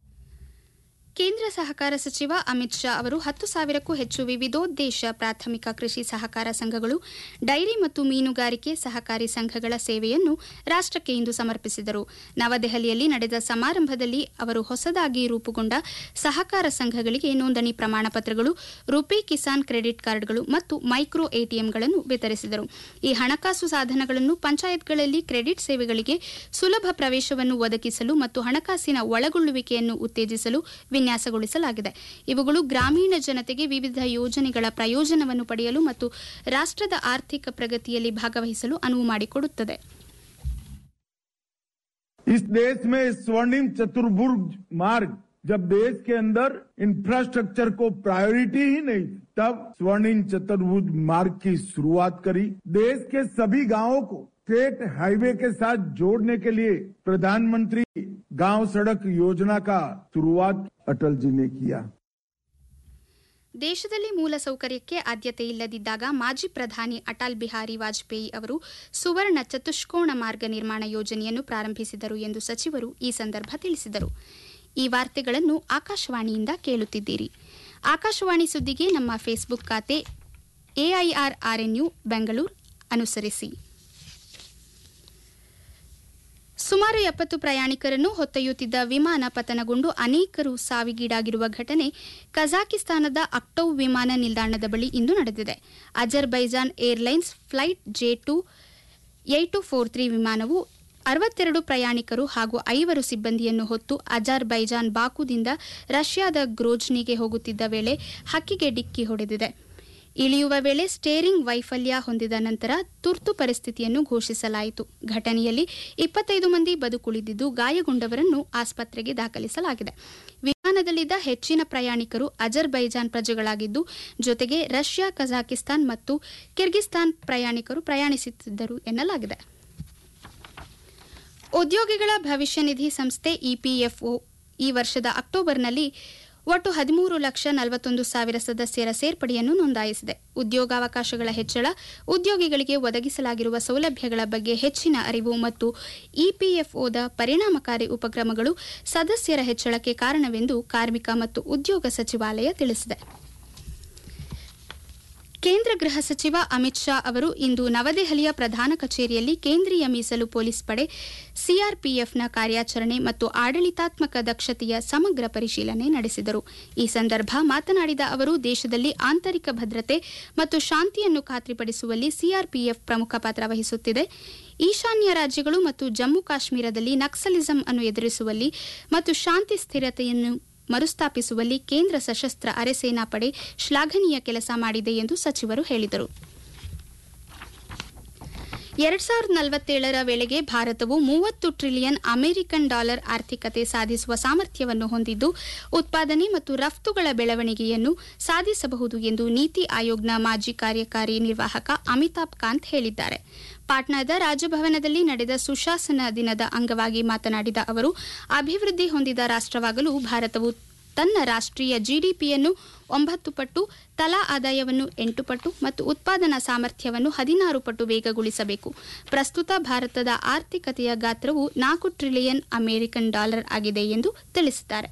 ಕೇಂದ್ರ ಸಹಕಾರ ಸಚಿವ ಅಮಿತ್ ಶಾ ಅವರು ಹತ್ತು ಸಾವಿರಕ್ಕೂ ಹೆಚ್ಚು ವಿವಿಧೋದ್ದೇಶ ಪ್ರಾಥಮಿಕ ಕೃಷಿ ಸಹಕಾರ ಸಂಘಗಳು ಡೈರಿ ಮತ್ತು ಮೀನುಗಾರಿಕೆ ಸಹಕಾರಿ ಸಂಘಗಳ ಸೇವೆಯನ್ನು ರಾಷ್ಟಕ್ಕೆ ಇಂದು ಸಮರ್ಪಿಸಿದರು ನವದೆಹಲಿಯಲ್ಲಿ ನಡೆದ ಸಮಾರಂಭದಲ್ಲಿ ಅವರು ಹೊಸದಾಗಿ ರೂಪುಗೊಂಡ ಸಹಕಾರ ಸಂಘಗಳಿಗೆ ನೋಂದಣಿ ಪ್ರಮಾಣ ಪತ್ರಗಳು ರುಪೇ ಕಿಸಾನ್ ಕ್ರೆಡಿಟ್ ಕಾರ್ಡ್ಗಳು ಮತ್ತು ಮೈಕ್ರೋ ಎಟಿಎಂಗಳನ್ನು ವಿತರಿಸಿದರು ಈ ಹಣಕಾಸು ಸಾಧನಗಳನ್ನು ಪಂಚಾಯತ್ಗಳಲ್ಲಿ ಕ್ರೆಡಿಟ್ ಸೇವೆಗಳಿಗೆ ಸುಲಭ ಪ್ರವೇಶವನ್ನು ಒದಗಿಸಲು ಮತ್ತು ಹಣಕಾಸಿನ ಒಳಗೊಳ್ಳುವಿಕೆಯನ್ನು ಉತ್ತೇಜಿಸಲು ವಿನ್ಯಾಸಗೊಳಿಸಲಾಗಿದೆ ಇವುಗಳು ಗ್ರಾಮೀಣ ಜನತೆಗೆ ವಿವಿಧ ಯೋಜನೆಗಳ ಪ್ರಯೋಜನವನ್ನು ಪಡೆಯಲು ಮತ್ತು ರಾಷ್ಟ್ರದ ಆರ್ಥಿಕ ಪ್ರಗತಿಯಲ್ಲಿ ಭಾಗವಹಿಸಲು ಅನುವು ಮಾಡಿಕೊಡುತ್ತದೆ इस देश में स्वर्णिम चतुर्भुज मार्ग जब देश के अंदर इंफ्रास्ट्रक्चर को प्रायोरिटी ही नहीं तब स्वर्णिम चतुर्भुज मार्ग की शुरुआत करी देश के सभी गांवों को स्टेट हाईवे के साथ जोड़ने के लिए प्रधानमंत्री गांव सड़क योजना का शुरुआत अटल जी ने किया ದೇಶದಲ್ಲಿ ಮೂಲಸೌಕರ್ಯಕ್ಕೆ ಆದ್ಯತೆ ಇಲ್ಲದಿದ್ದಾಗ ಮಾಜಿ ಪ್ರಧಾನಿ ಅಟಲ್ ಬಿಹಾರಿ ವಾಜಪೇಯಿ ಅವರು ಸುವರ್ಣ ಚತುಷ್ಕೋಣ ಮಾರ್ಗ ನಿರ್ಮಾಣ ಯೋಜನೆಯನ್ನು ಪ್ರಾರಂಭಿಸಿದರು ಎಂದು ಸಚಿವರು ಈ ಸಂದರ್ಭ ತಿಳಿಸಿದರು ಈ ವಾರ್ತೆಗಳನ್ನು ಆಕಾಶವಾಣಿಯಿಂದ ಕೇಳುತ್ತಿದ್ದೀರಿ ಆಕಾಶವಾಣಿ ಸುದ್ದಿಗೆ ನಮ್ಮ ಫೇಸ್ಬುಕ್ ಖಾತೆ ಎಐಆರ್ ಆರ್ಎನ್ಯು ಬೆಂಗಳೂರು ಅನುಸರಿಸಿ ಸುಮಾರು ಎಪ್ಪತ್ತು ಪ್ರಯಾಣಿಕರನ್ನು ಹೊತ್ತೊಯ್ಯುತ್ತಿದ್ದ ವಿಮಾನ ಪತನಗೊಂಡು ಅನೇಕರು ಸಾವಿಗೀಡಾಗಿರುವ ಘಟನೆ ಕಜಾಕಿಸ್ತಾನದ ಅಕ್ಟೌ ವಿಮಾನ ನಿಲ್ದಾಣದ ಬಳಿ ಇಂದು ನಡೆದಿದೆ Azerbaijan airlines flight J two eight two four three ವಿಮಾನವು ಅರವತ್ತೆರಡು ಪ್ರಯಾಣಿಕರು ಹಾಗೂ ಐವರು ಸಿಬ್ಬಂದಿಯನ್ನು ಹೊತ್ತು ಅಜರ್ಬೈಜಾನ್ ಬಾಕುದಿಂದ ರಷ್ಯಾದ ಗ್ರೋಜ್ನಿಗೆ ಹೋಗುತ್ತಿದ್ದ ವೇಳೆ ಹಕ್ಕಿಗೆ ಡಿಕ್ಕಿ ಹೊಡೆದಿದೆ ಇಳಿಯುವ ವೇಳೆ ಸ್ಟೇರಿಂಗ್ ವೈಫಲ್ಯ ಹೊಂದಿದ ನಂತರ ತುರ್ತು ಪರಿಸ್ಥಿತಿಯನ್ನು ಘೋಷಿಸಲಾಯಿತು ಘಟನೆಯಲ್ಲಿ ಇಪ್ಪತ್ತೈದು ಮಂದಿ ಬದುಕುಳಿದಿದ್ದು ಗಾಯಗೊಂಡವರನ್ನು ಆಸ್ಪತ್ರೆಗೆ ದಾಖಲಿಸಲಾಗಿದೆ ವಿಮಾನದಲ್ಲಿದ್ದ ಹೆಚ್ಚಿನ ಪ್ರಯಾಣಿಕರು ಅಜರ್ಬೈಜಾನ್ ಪ್ರಜೆಗಳಾಗಿದ್ದು ಜೊತೆಗೆ ರಷ್ಯಾ ಕಜಾಕಿಸ್ತಾನ್ ಮತ್ತು ಕಿರ್ಗಿಸ್ತಾನ್ ಪ್ರಯಾಣಿಕರು ಪ್ರಯಾಣಿಸುತ್ತಿದ್ದರು ಎನ್ನಲಾಗಿದೆ ಉದ್ಯೋಗಿಗಳ ಭವಿಷ್ಯ ನಿಧಿ ಸಂಸ್ಥೆ ಇಪಿಎಫ್ಒ ಈ ವರ್ಷದ ಅಕ್ಟೋಬರ್ನಲ್ಲಿ ಒಟ್ಟು ಹದಿಮೂರು ಲಕ್ಷ ನಲವತ್ತೊಂದು ಸಾವಿರ ಸದಸ್ಯರ ಸೇರ್ಪಡೆಯನ್ನು ನೋಂದಾಯಿಸಿದೆ ಉದ್ಯೋಗಾವಕಾಶಗಳ ಹೆಚ್ಚಳ ಉದ್ಯೋಗಿಗಳಿಗೆ ಒದಗಿಸಲಾಗಿರುವ ಸೌಲಭ್ಯಗಳ ಬಗ್ಗೆ ಹೆಚ್ಚಿನ ಅರಿವು ಮತ್ತು ಇಪಿಎಫ್ಒದ ಪರಿಣಾಮಕಾರಿ ಉಪಕ್ರಮಗಳು ಸದಸ್ಯರ ಹೆಚ್ಚಳಕ್ಕೆ ಕಾರಣವೆಂದು ಕಾರ್ಮಿಕ ಮತ್ತು ಉದ್ಯೋಗ ಸಚಿವಾಲಯ ತಿಳಿಸಿದೆ ಕೇಂದ್ರ ಗೃಹ ಸಚಿವ ಅಮಿತ್ ಶಾ ಅವರು ಇಂದು ನವದೆಹಲಿಯ ಪ್ರಧಾನ ಕಚೇರಿಯಲ್ಲಿ ಕೇಂದ್ರೀಯ ಮೀಸಲು ಪೊಲೀಸ್ ಪಡೆ ಸಿಆರ್ಪಿಎಫ್ನ ಕಾರ್ಯಾಚರಣೆ ಮತ್ತು ಆಡಳಿತಾತ್ಮಕ ದಕ್ಷತೆಯ ಸಮಗ್ರ ಪರಿಶೀಲನೆ ನಡೆಸಿದರು ಈ ಸಂದರ್ಭ ಮಾತನಾಡಿದ ಅವರು ದೇಶದಲ್ಲಿ ಆಂತರಿಕ ಭದ್ರತೆ ಮತ್ತು ಶಾಂತಿಯನ್ನು ಖಾತ್ರಿಪಡಿಸುವಲ್ಲಿ ಸಿಆರ್ಪಿಎಫ್ ಪ್ರಮುಖ ಪಾತ್ರ ವಹಿಸುತ್ತಿದೆ ಈಶಾನ್ಯ ರಾಜ್ಯಗಳು ಮತ್ತು ಜಮ್ಮು ಕಾಶ್ಮೀರದಲ್ಲಿ ನಕ್ಸಲಿಸಂ ಅನ್ನು ಎದುರಿಸುವಲ್ಲಿ ಮತ್ತು ಶಾಂತಿ ಸ್ಥಿರತೆಯನ್ನು ಮರುಸ್ಥಾಪಿಸುವಲ್ಲಿ ಕೇಂದ್ರ ಸಶಸ್ತ್ರ ಅರೆಸೇನಾ ಪಡೆ ಶ್ಲಾಘನೀಯ ಕೆಲಸ ಮಾಡಿದೆ ಎಂದು ಸಚಿವರು ಹೇಳಿದರು ಎರಡ್ ಸಾವಿರದ ನಲವತ್ತೇಳರ ವೇಳೆಗೆ ಭಾರತವು ಮೂವತ್ತು ಟ್ರಿಲಿಯನ್ ಅಮೆರಿಕನ್ ಡಾಲರ್ ಆರ್ಥಿಕತೆ ಸಾಧಿಸುವ ಸಾಮರ್ಥ್ಯವನ್ನು ಹೊಂದಿದ್ದು ಉತ್ಪಾದನೆ ಮತ್ತು ರಫ್ತುಗಳ ಬೆಳವಣಿಗೆಯನ್ನು ಸಾಧಿಸಬಹುದು ಎಂದು ನೀತಿ ಆಯೋಗ್ನ ಮಾಜಿ ಕಾರ್ಯಕಾರಿ ನಿರ್ವಾಹಕ ಅಮಿತಾಬ್ ಕಾಂತ್ ಹೇಳಿದ್ದಾರೆ ಪಾಟ್ನಾದ ರಾಜಭವನದಲ್ಲಿ ನಡೆದ ಸುಶಾಸನ ದಿನದ ಅಂಗವಾಗಿ ಮಾತನಾಡಿದ ಅವರು ಅಭಿವೃದ್ಧಿ ಹೊಂದಿದ ರಾಷ್ಟವಾಗಲು ಭಾರತವು ತನ್ನ ರಾಷ್ಟ್ರೀಯ ಜಿಡಿಪಿಯನ್ನು ಒಂಬತ್ತು ಪಟ್ಟು ತಲಾ ಆದಾಯವನ್ನು ಎಂಟು ಪಟ್ಟು ಮತ್ತು ಉತ್ಪಾದನಾ ಸಾಮರ್ಥ್ಯವನ್ನು ಹದಿನಾರು ಪಟ್ಟು ವೇಗಗೊಳಿಸಬೇಕು ಪ್ರಸ್ತುತ ಭಾರತದ ಆರ್ಥಿಕತೆಯ ಗಾತ್ರವು ನಾಲ್ಕು ಟ್ರಿಲಿಯನ್ ಅಮೆರಿಕನ್ ಡಾಲರ್ ಆಗಿದೆ ಎಂದು ತಿಳಿಸಿದ್ದಾರೆ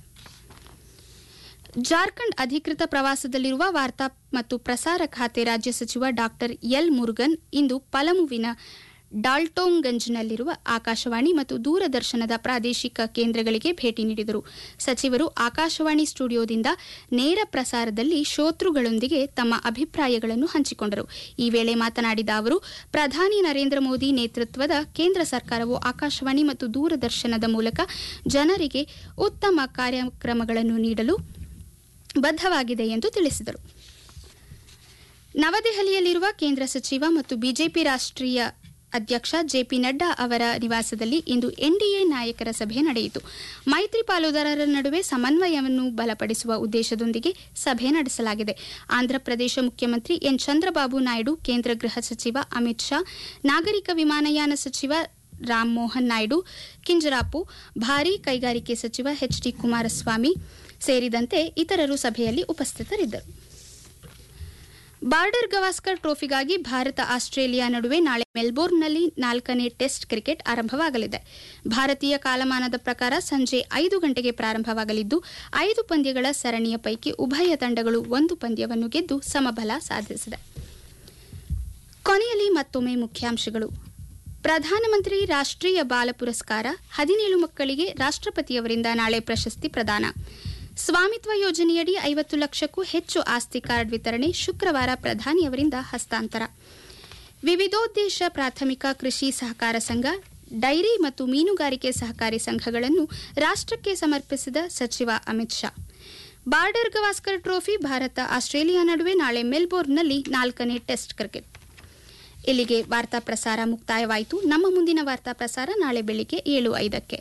ಜಾರ್ಖಂಡ್ ಅಧಿಕೃತ ಪ್ರವಾಸದಲ್ಲಿರುವ ವಾರ್ತಾ ಮತ್ತು ಪ್ರಸಾರ ಖಾತೆ ರಾಜ್ಯ ಸಚಿವ ಡಾಕ್ಟರ್ ಎಲ್ ಮುರುಗನ್ ಇಂದು ಪಲಮುವಿನ ಡಾಲ್ಟೋಂಗಂಜ್ನಲ್ಲಿರುವ ಆಕಾಶವಾಣಿ ಮತ್ತು ದೂರದರ್ಶನದ ಪ್ರಾದೇಶಿಕ ಕೇಂದ್ರಗಳಿಗೆ ಭೇಟಿ ನೀಡಿದರು ಸಚಿವರು ಆಕಾಶವಾಣಿ ಸ್ಟುಡಿಯೋದಿಂದ ನೇರ ಪ್ರಸಾರದಲ್ಲಿ ಶ್ರೋತೃಗಳೊಂದಿಗೆ ತಮ್ಮ ಅಭಿಪ್ರಾಯಗಳನ್ನು ಹಂಚಿಕೊಂಡರು ಈ ವೇಳೆ ಮಾತನಾಡಿದ ಅವರು ಪ್ರಧಾನಿ ನರೇಂದ್ರ ಮೋದಿ ನೇತೃತ್ವದ ಕೇಂದ್ರ ಸರ್ಕಾರವು ಆಕಾಶವಾಣಿ ಮತ್ತು ದೂರದರ್ಶನದ ಮೂಲಕ ಜನರಿಗೆ ಉತ್ತಮ ಕಾರ್ಯಕ್ರಮಗಳನ್ನು ನೀಡಲು ಬದ್ಧವಾಗಿದೆ ಎಂದು ತಿಳಿಸಿದರು ನವದೆಹಲಿಯಲ್ಲಿರುವ ಕೇಂದ್ರ ಸಚಿವ ಮತ್ತು ಬಿಜೆಪಿ ರಾಷ್ಟ್ರೀಯ ಅಧ್ಯಕ್ಷ ಜೆಪಿ ನಡ್ಡಾ ಅವರ ನಿವಾಸದಲ್ಲಿ ಇಂದು ಎನ್ಡಿಎ ನಾಯಕರ ಸಭೆ ನಡೆಯಿತು ಮೈತ್ರಿ ಪಾಲುದಾರರ ನಡುವೆ ಸಮನ್ವಯವನ್ನು ಬಲಪಡಿಸುವ ಉದ್ದೇಶದೊಂದಿಗೆ ಸಭೆ ನಡೆಸಲಾಗಿದೆ ಆಂಧ್ರಪ್ರದೇಶ ಮುಖ್ಯಮಂತ್ರಿ ಎನ್ ಚಂದ್ರಬಾಬು ನಾಯ್ಡು ಕೇಂದ್ರ ಗೃಹ ಸಚಿವ ಅಮಿತ್ ಶಾ ನಾಗರಿಕ ವಿಮಾನಯಾನ ಸಚಿವ ರಾಮ್ ಮೋಹನ್ ನಾಯ್ಡು ಕಿಂಜರಾಪು ಭಾರೀ ಕೈಗಾರಿಕೆ ಸಚಿವ ಎಚ್ ಡಿ ಕುಮಾರಸ್ವಾಮಿ ಸೇರಿದಂತೆ ಇತರರು ಸಭೆಯಲ್ಲಿ ಉಪಸ್ಥಿತರಿದ್ದರು ಬಾರ್ಡರ್ ಗವಾಸ್ಕರ್ ಟ್ರೋಫಿಗಾಗಿ ಭಾರತ ಆಸ್ಟ್ರೇಲಿಯಾ ನಡುವೆ ನಾಳೆ ಮೆಲ್ಬೋರ್ನ್ನಲ್ಲಿ ನಾಲ್ಕನೇ ಟೆಸ್ಟ್ ಕ್ರಿಕೆಟ್ ಆರಂಭವಾಗಲಿದೆ ಭಾರತೀಯ ಕಾಲಮಾನದ ಪ್ರಕಾರ ಸಂಜೆ ಐದು ಗಂಟೆಗೆ ಪ್ರಾರಂಭವಾಗಲಿದ್ದು ಐದು ಪಂದ್ಯಗಳ ಸರಣಿಯ ಪೈಕಿ ಉಭಯ ತಂಡಗಳು ಒಂದು ಪಂದ್ಯವನ್ನು ಗೆದ್ದು ಸಮಬಲ ಸಾಧಿಸಿದೆ ಕೊನೆಯಲ್ಲಿ ಮತ್ತೊಮ್ಮೆ ಮುಖ್ಯಾಂಶಗಳು ಪ್ರಧಾನಮಂತ್ರಿ ರಾಷ್ಟ್ರೀಯ ಬಾಲ ಪುರಸ್ಕಾರ ಹದಿನೇಳು ಮಕ್ಕಳಿಗೆ ರಾಷ್ಟ್ರಪತಿಯವರಿಂದ ನಾಳೆ ಪ್ರಶಸ್ತಿ ಪ್ರದಾನ ಸ್ವಾಮಿತ್ವ ಯೋಜನೆಯಡಿ ಐವತ್ತು ಲಕ್ಷಕ್ಕೂ ಹೆಚ್ಚು ಆಸ್ತಿ ಕಾರ್ಡ್ ವಿತರಣೆ ಶುಕ್ರವಾರ ಪ್ರಧಾನಿಯವರಿಂದ ಹಸ್ತಾಂತರ ವಿವಿಧೋದ್ದೇಶ ಪ್ರಾಥಮಿಕ ಕೃಷಿ ಸಹಕಾರ ಸಂಘ ಡೈರಿ ಮತ್ತು ಮೀನುಗಾರಿಕೆ ಸಹಕಾರಿ ಸಂಘಗಳನ್ನು ರಾಷ್ಟಕ್ಕೆ ಸಮರ್ಪಿಸಿದ ಸಚಿವ Amit Shah border Gavaskar trophy Bharat Australia ನಡುವೆ ನಾಳೆ ಮೆಲ್ಬೋರ್ನ್ನಲ್ಲಿ ನಾಲ್ಕನೇ ಟೆಸ್ಟ್ ಕ್ರಿಕೆಟ್ ಇಲ್ಲಿಗೆ ವಾರ್ತಾ ಪ್ರಸಾರ ಮುಕ್ತಾಯವಾಯಿತು ನಮ್ಮ ಮುಂದಿನ ವಾರ್ತಾ ಪ್ರಸಾರ ನಾಳೆ ಬೆಳಿಗ್ಗೆ ಏಳು ಐದಕ್ಕೆ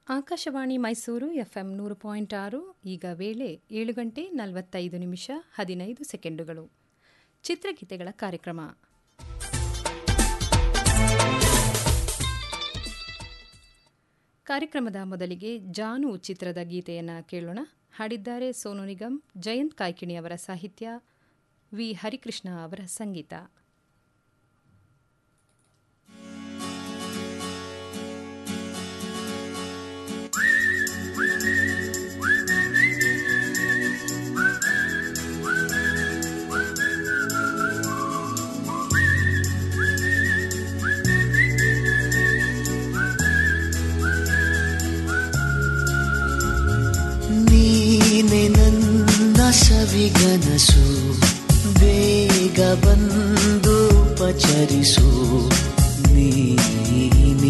ಆಕಾಶವಾಣಿ ಮೈಸೂರು ಎಫ್ಎಂ ನೂರು ಪಾಯಿಂಟ್ ಆರು ಈಗ ವೇಳೆ ಏಳು ಗಂಟೆ ನಲವತ್ತೈದು ನಿಮಿಷ ಹದಿನೈದು ಸೆಕೆಂಡುಗಳು ಚಿತ್ರಗೀತೆಗಳ ಕಾರ್ಯಕ್ರಮ ಕಾರ್ಯಕ್ರಮದ ಮೊದಲಿಗೆ ಜಾನು ಚಿತ್ರದ ಗೀತೆಯನ್ನು ಕೇಳೋಣ ಹಾಡಿದ್ದಾರೆ ಸೋನು ನಿಗಮ್ ಜಯಂತ್ ಕಾಯ್ಕಿಣಿ ಅವರ ಸಾಹಿತ್ಯ ವಿ ಹರಿಕೃಷ್ಣ ಅವರ ಸಂಗೀತ ನೀನೆ ನನ್ನ ಸವಿಗನಸು ಬೇಗ ಬಂದು ಪಚರಿಸು ನೀ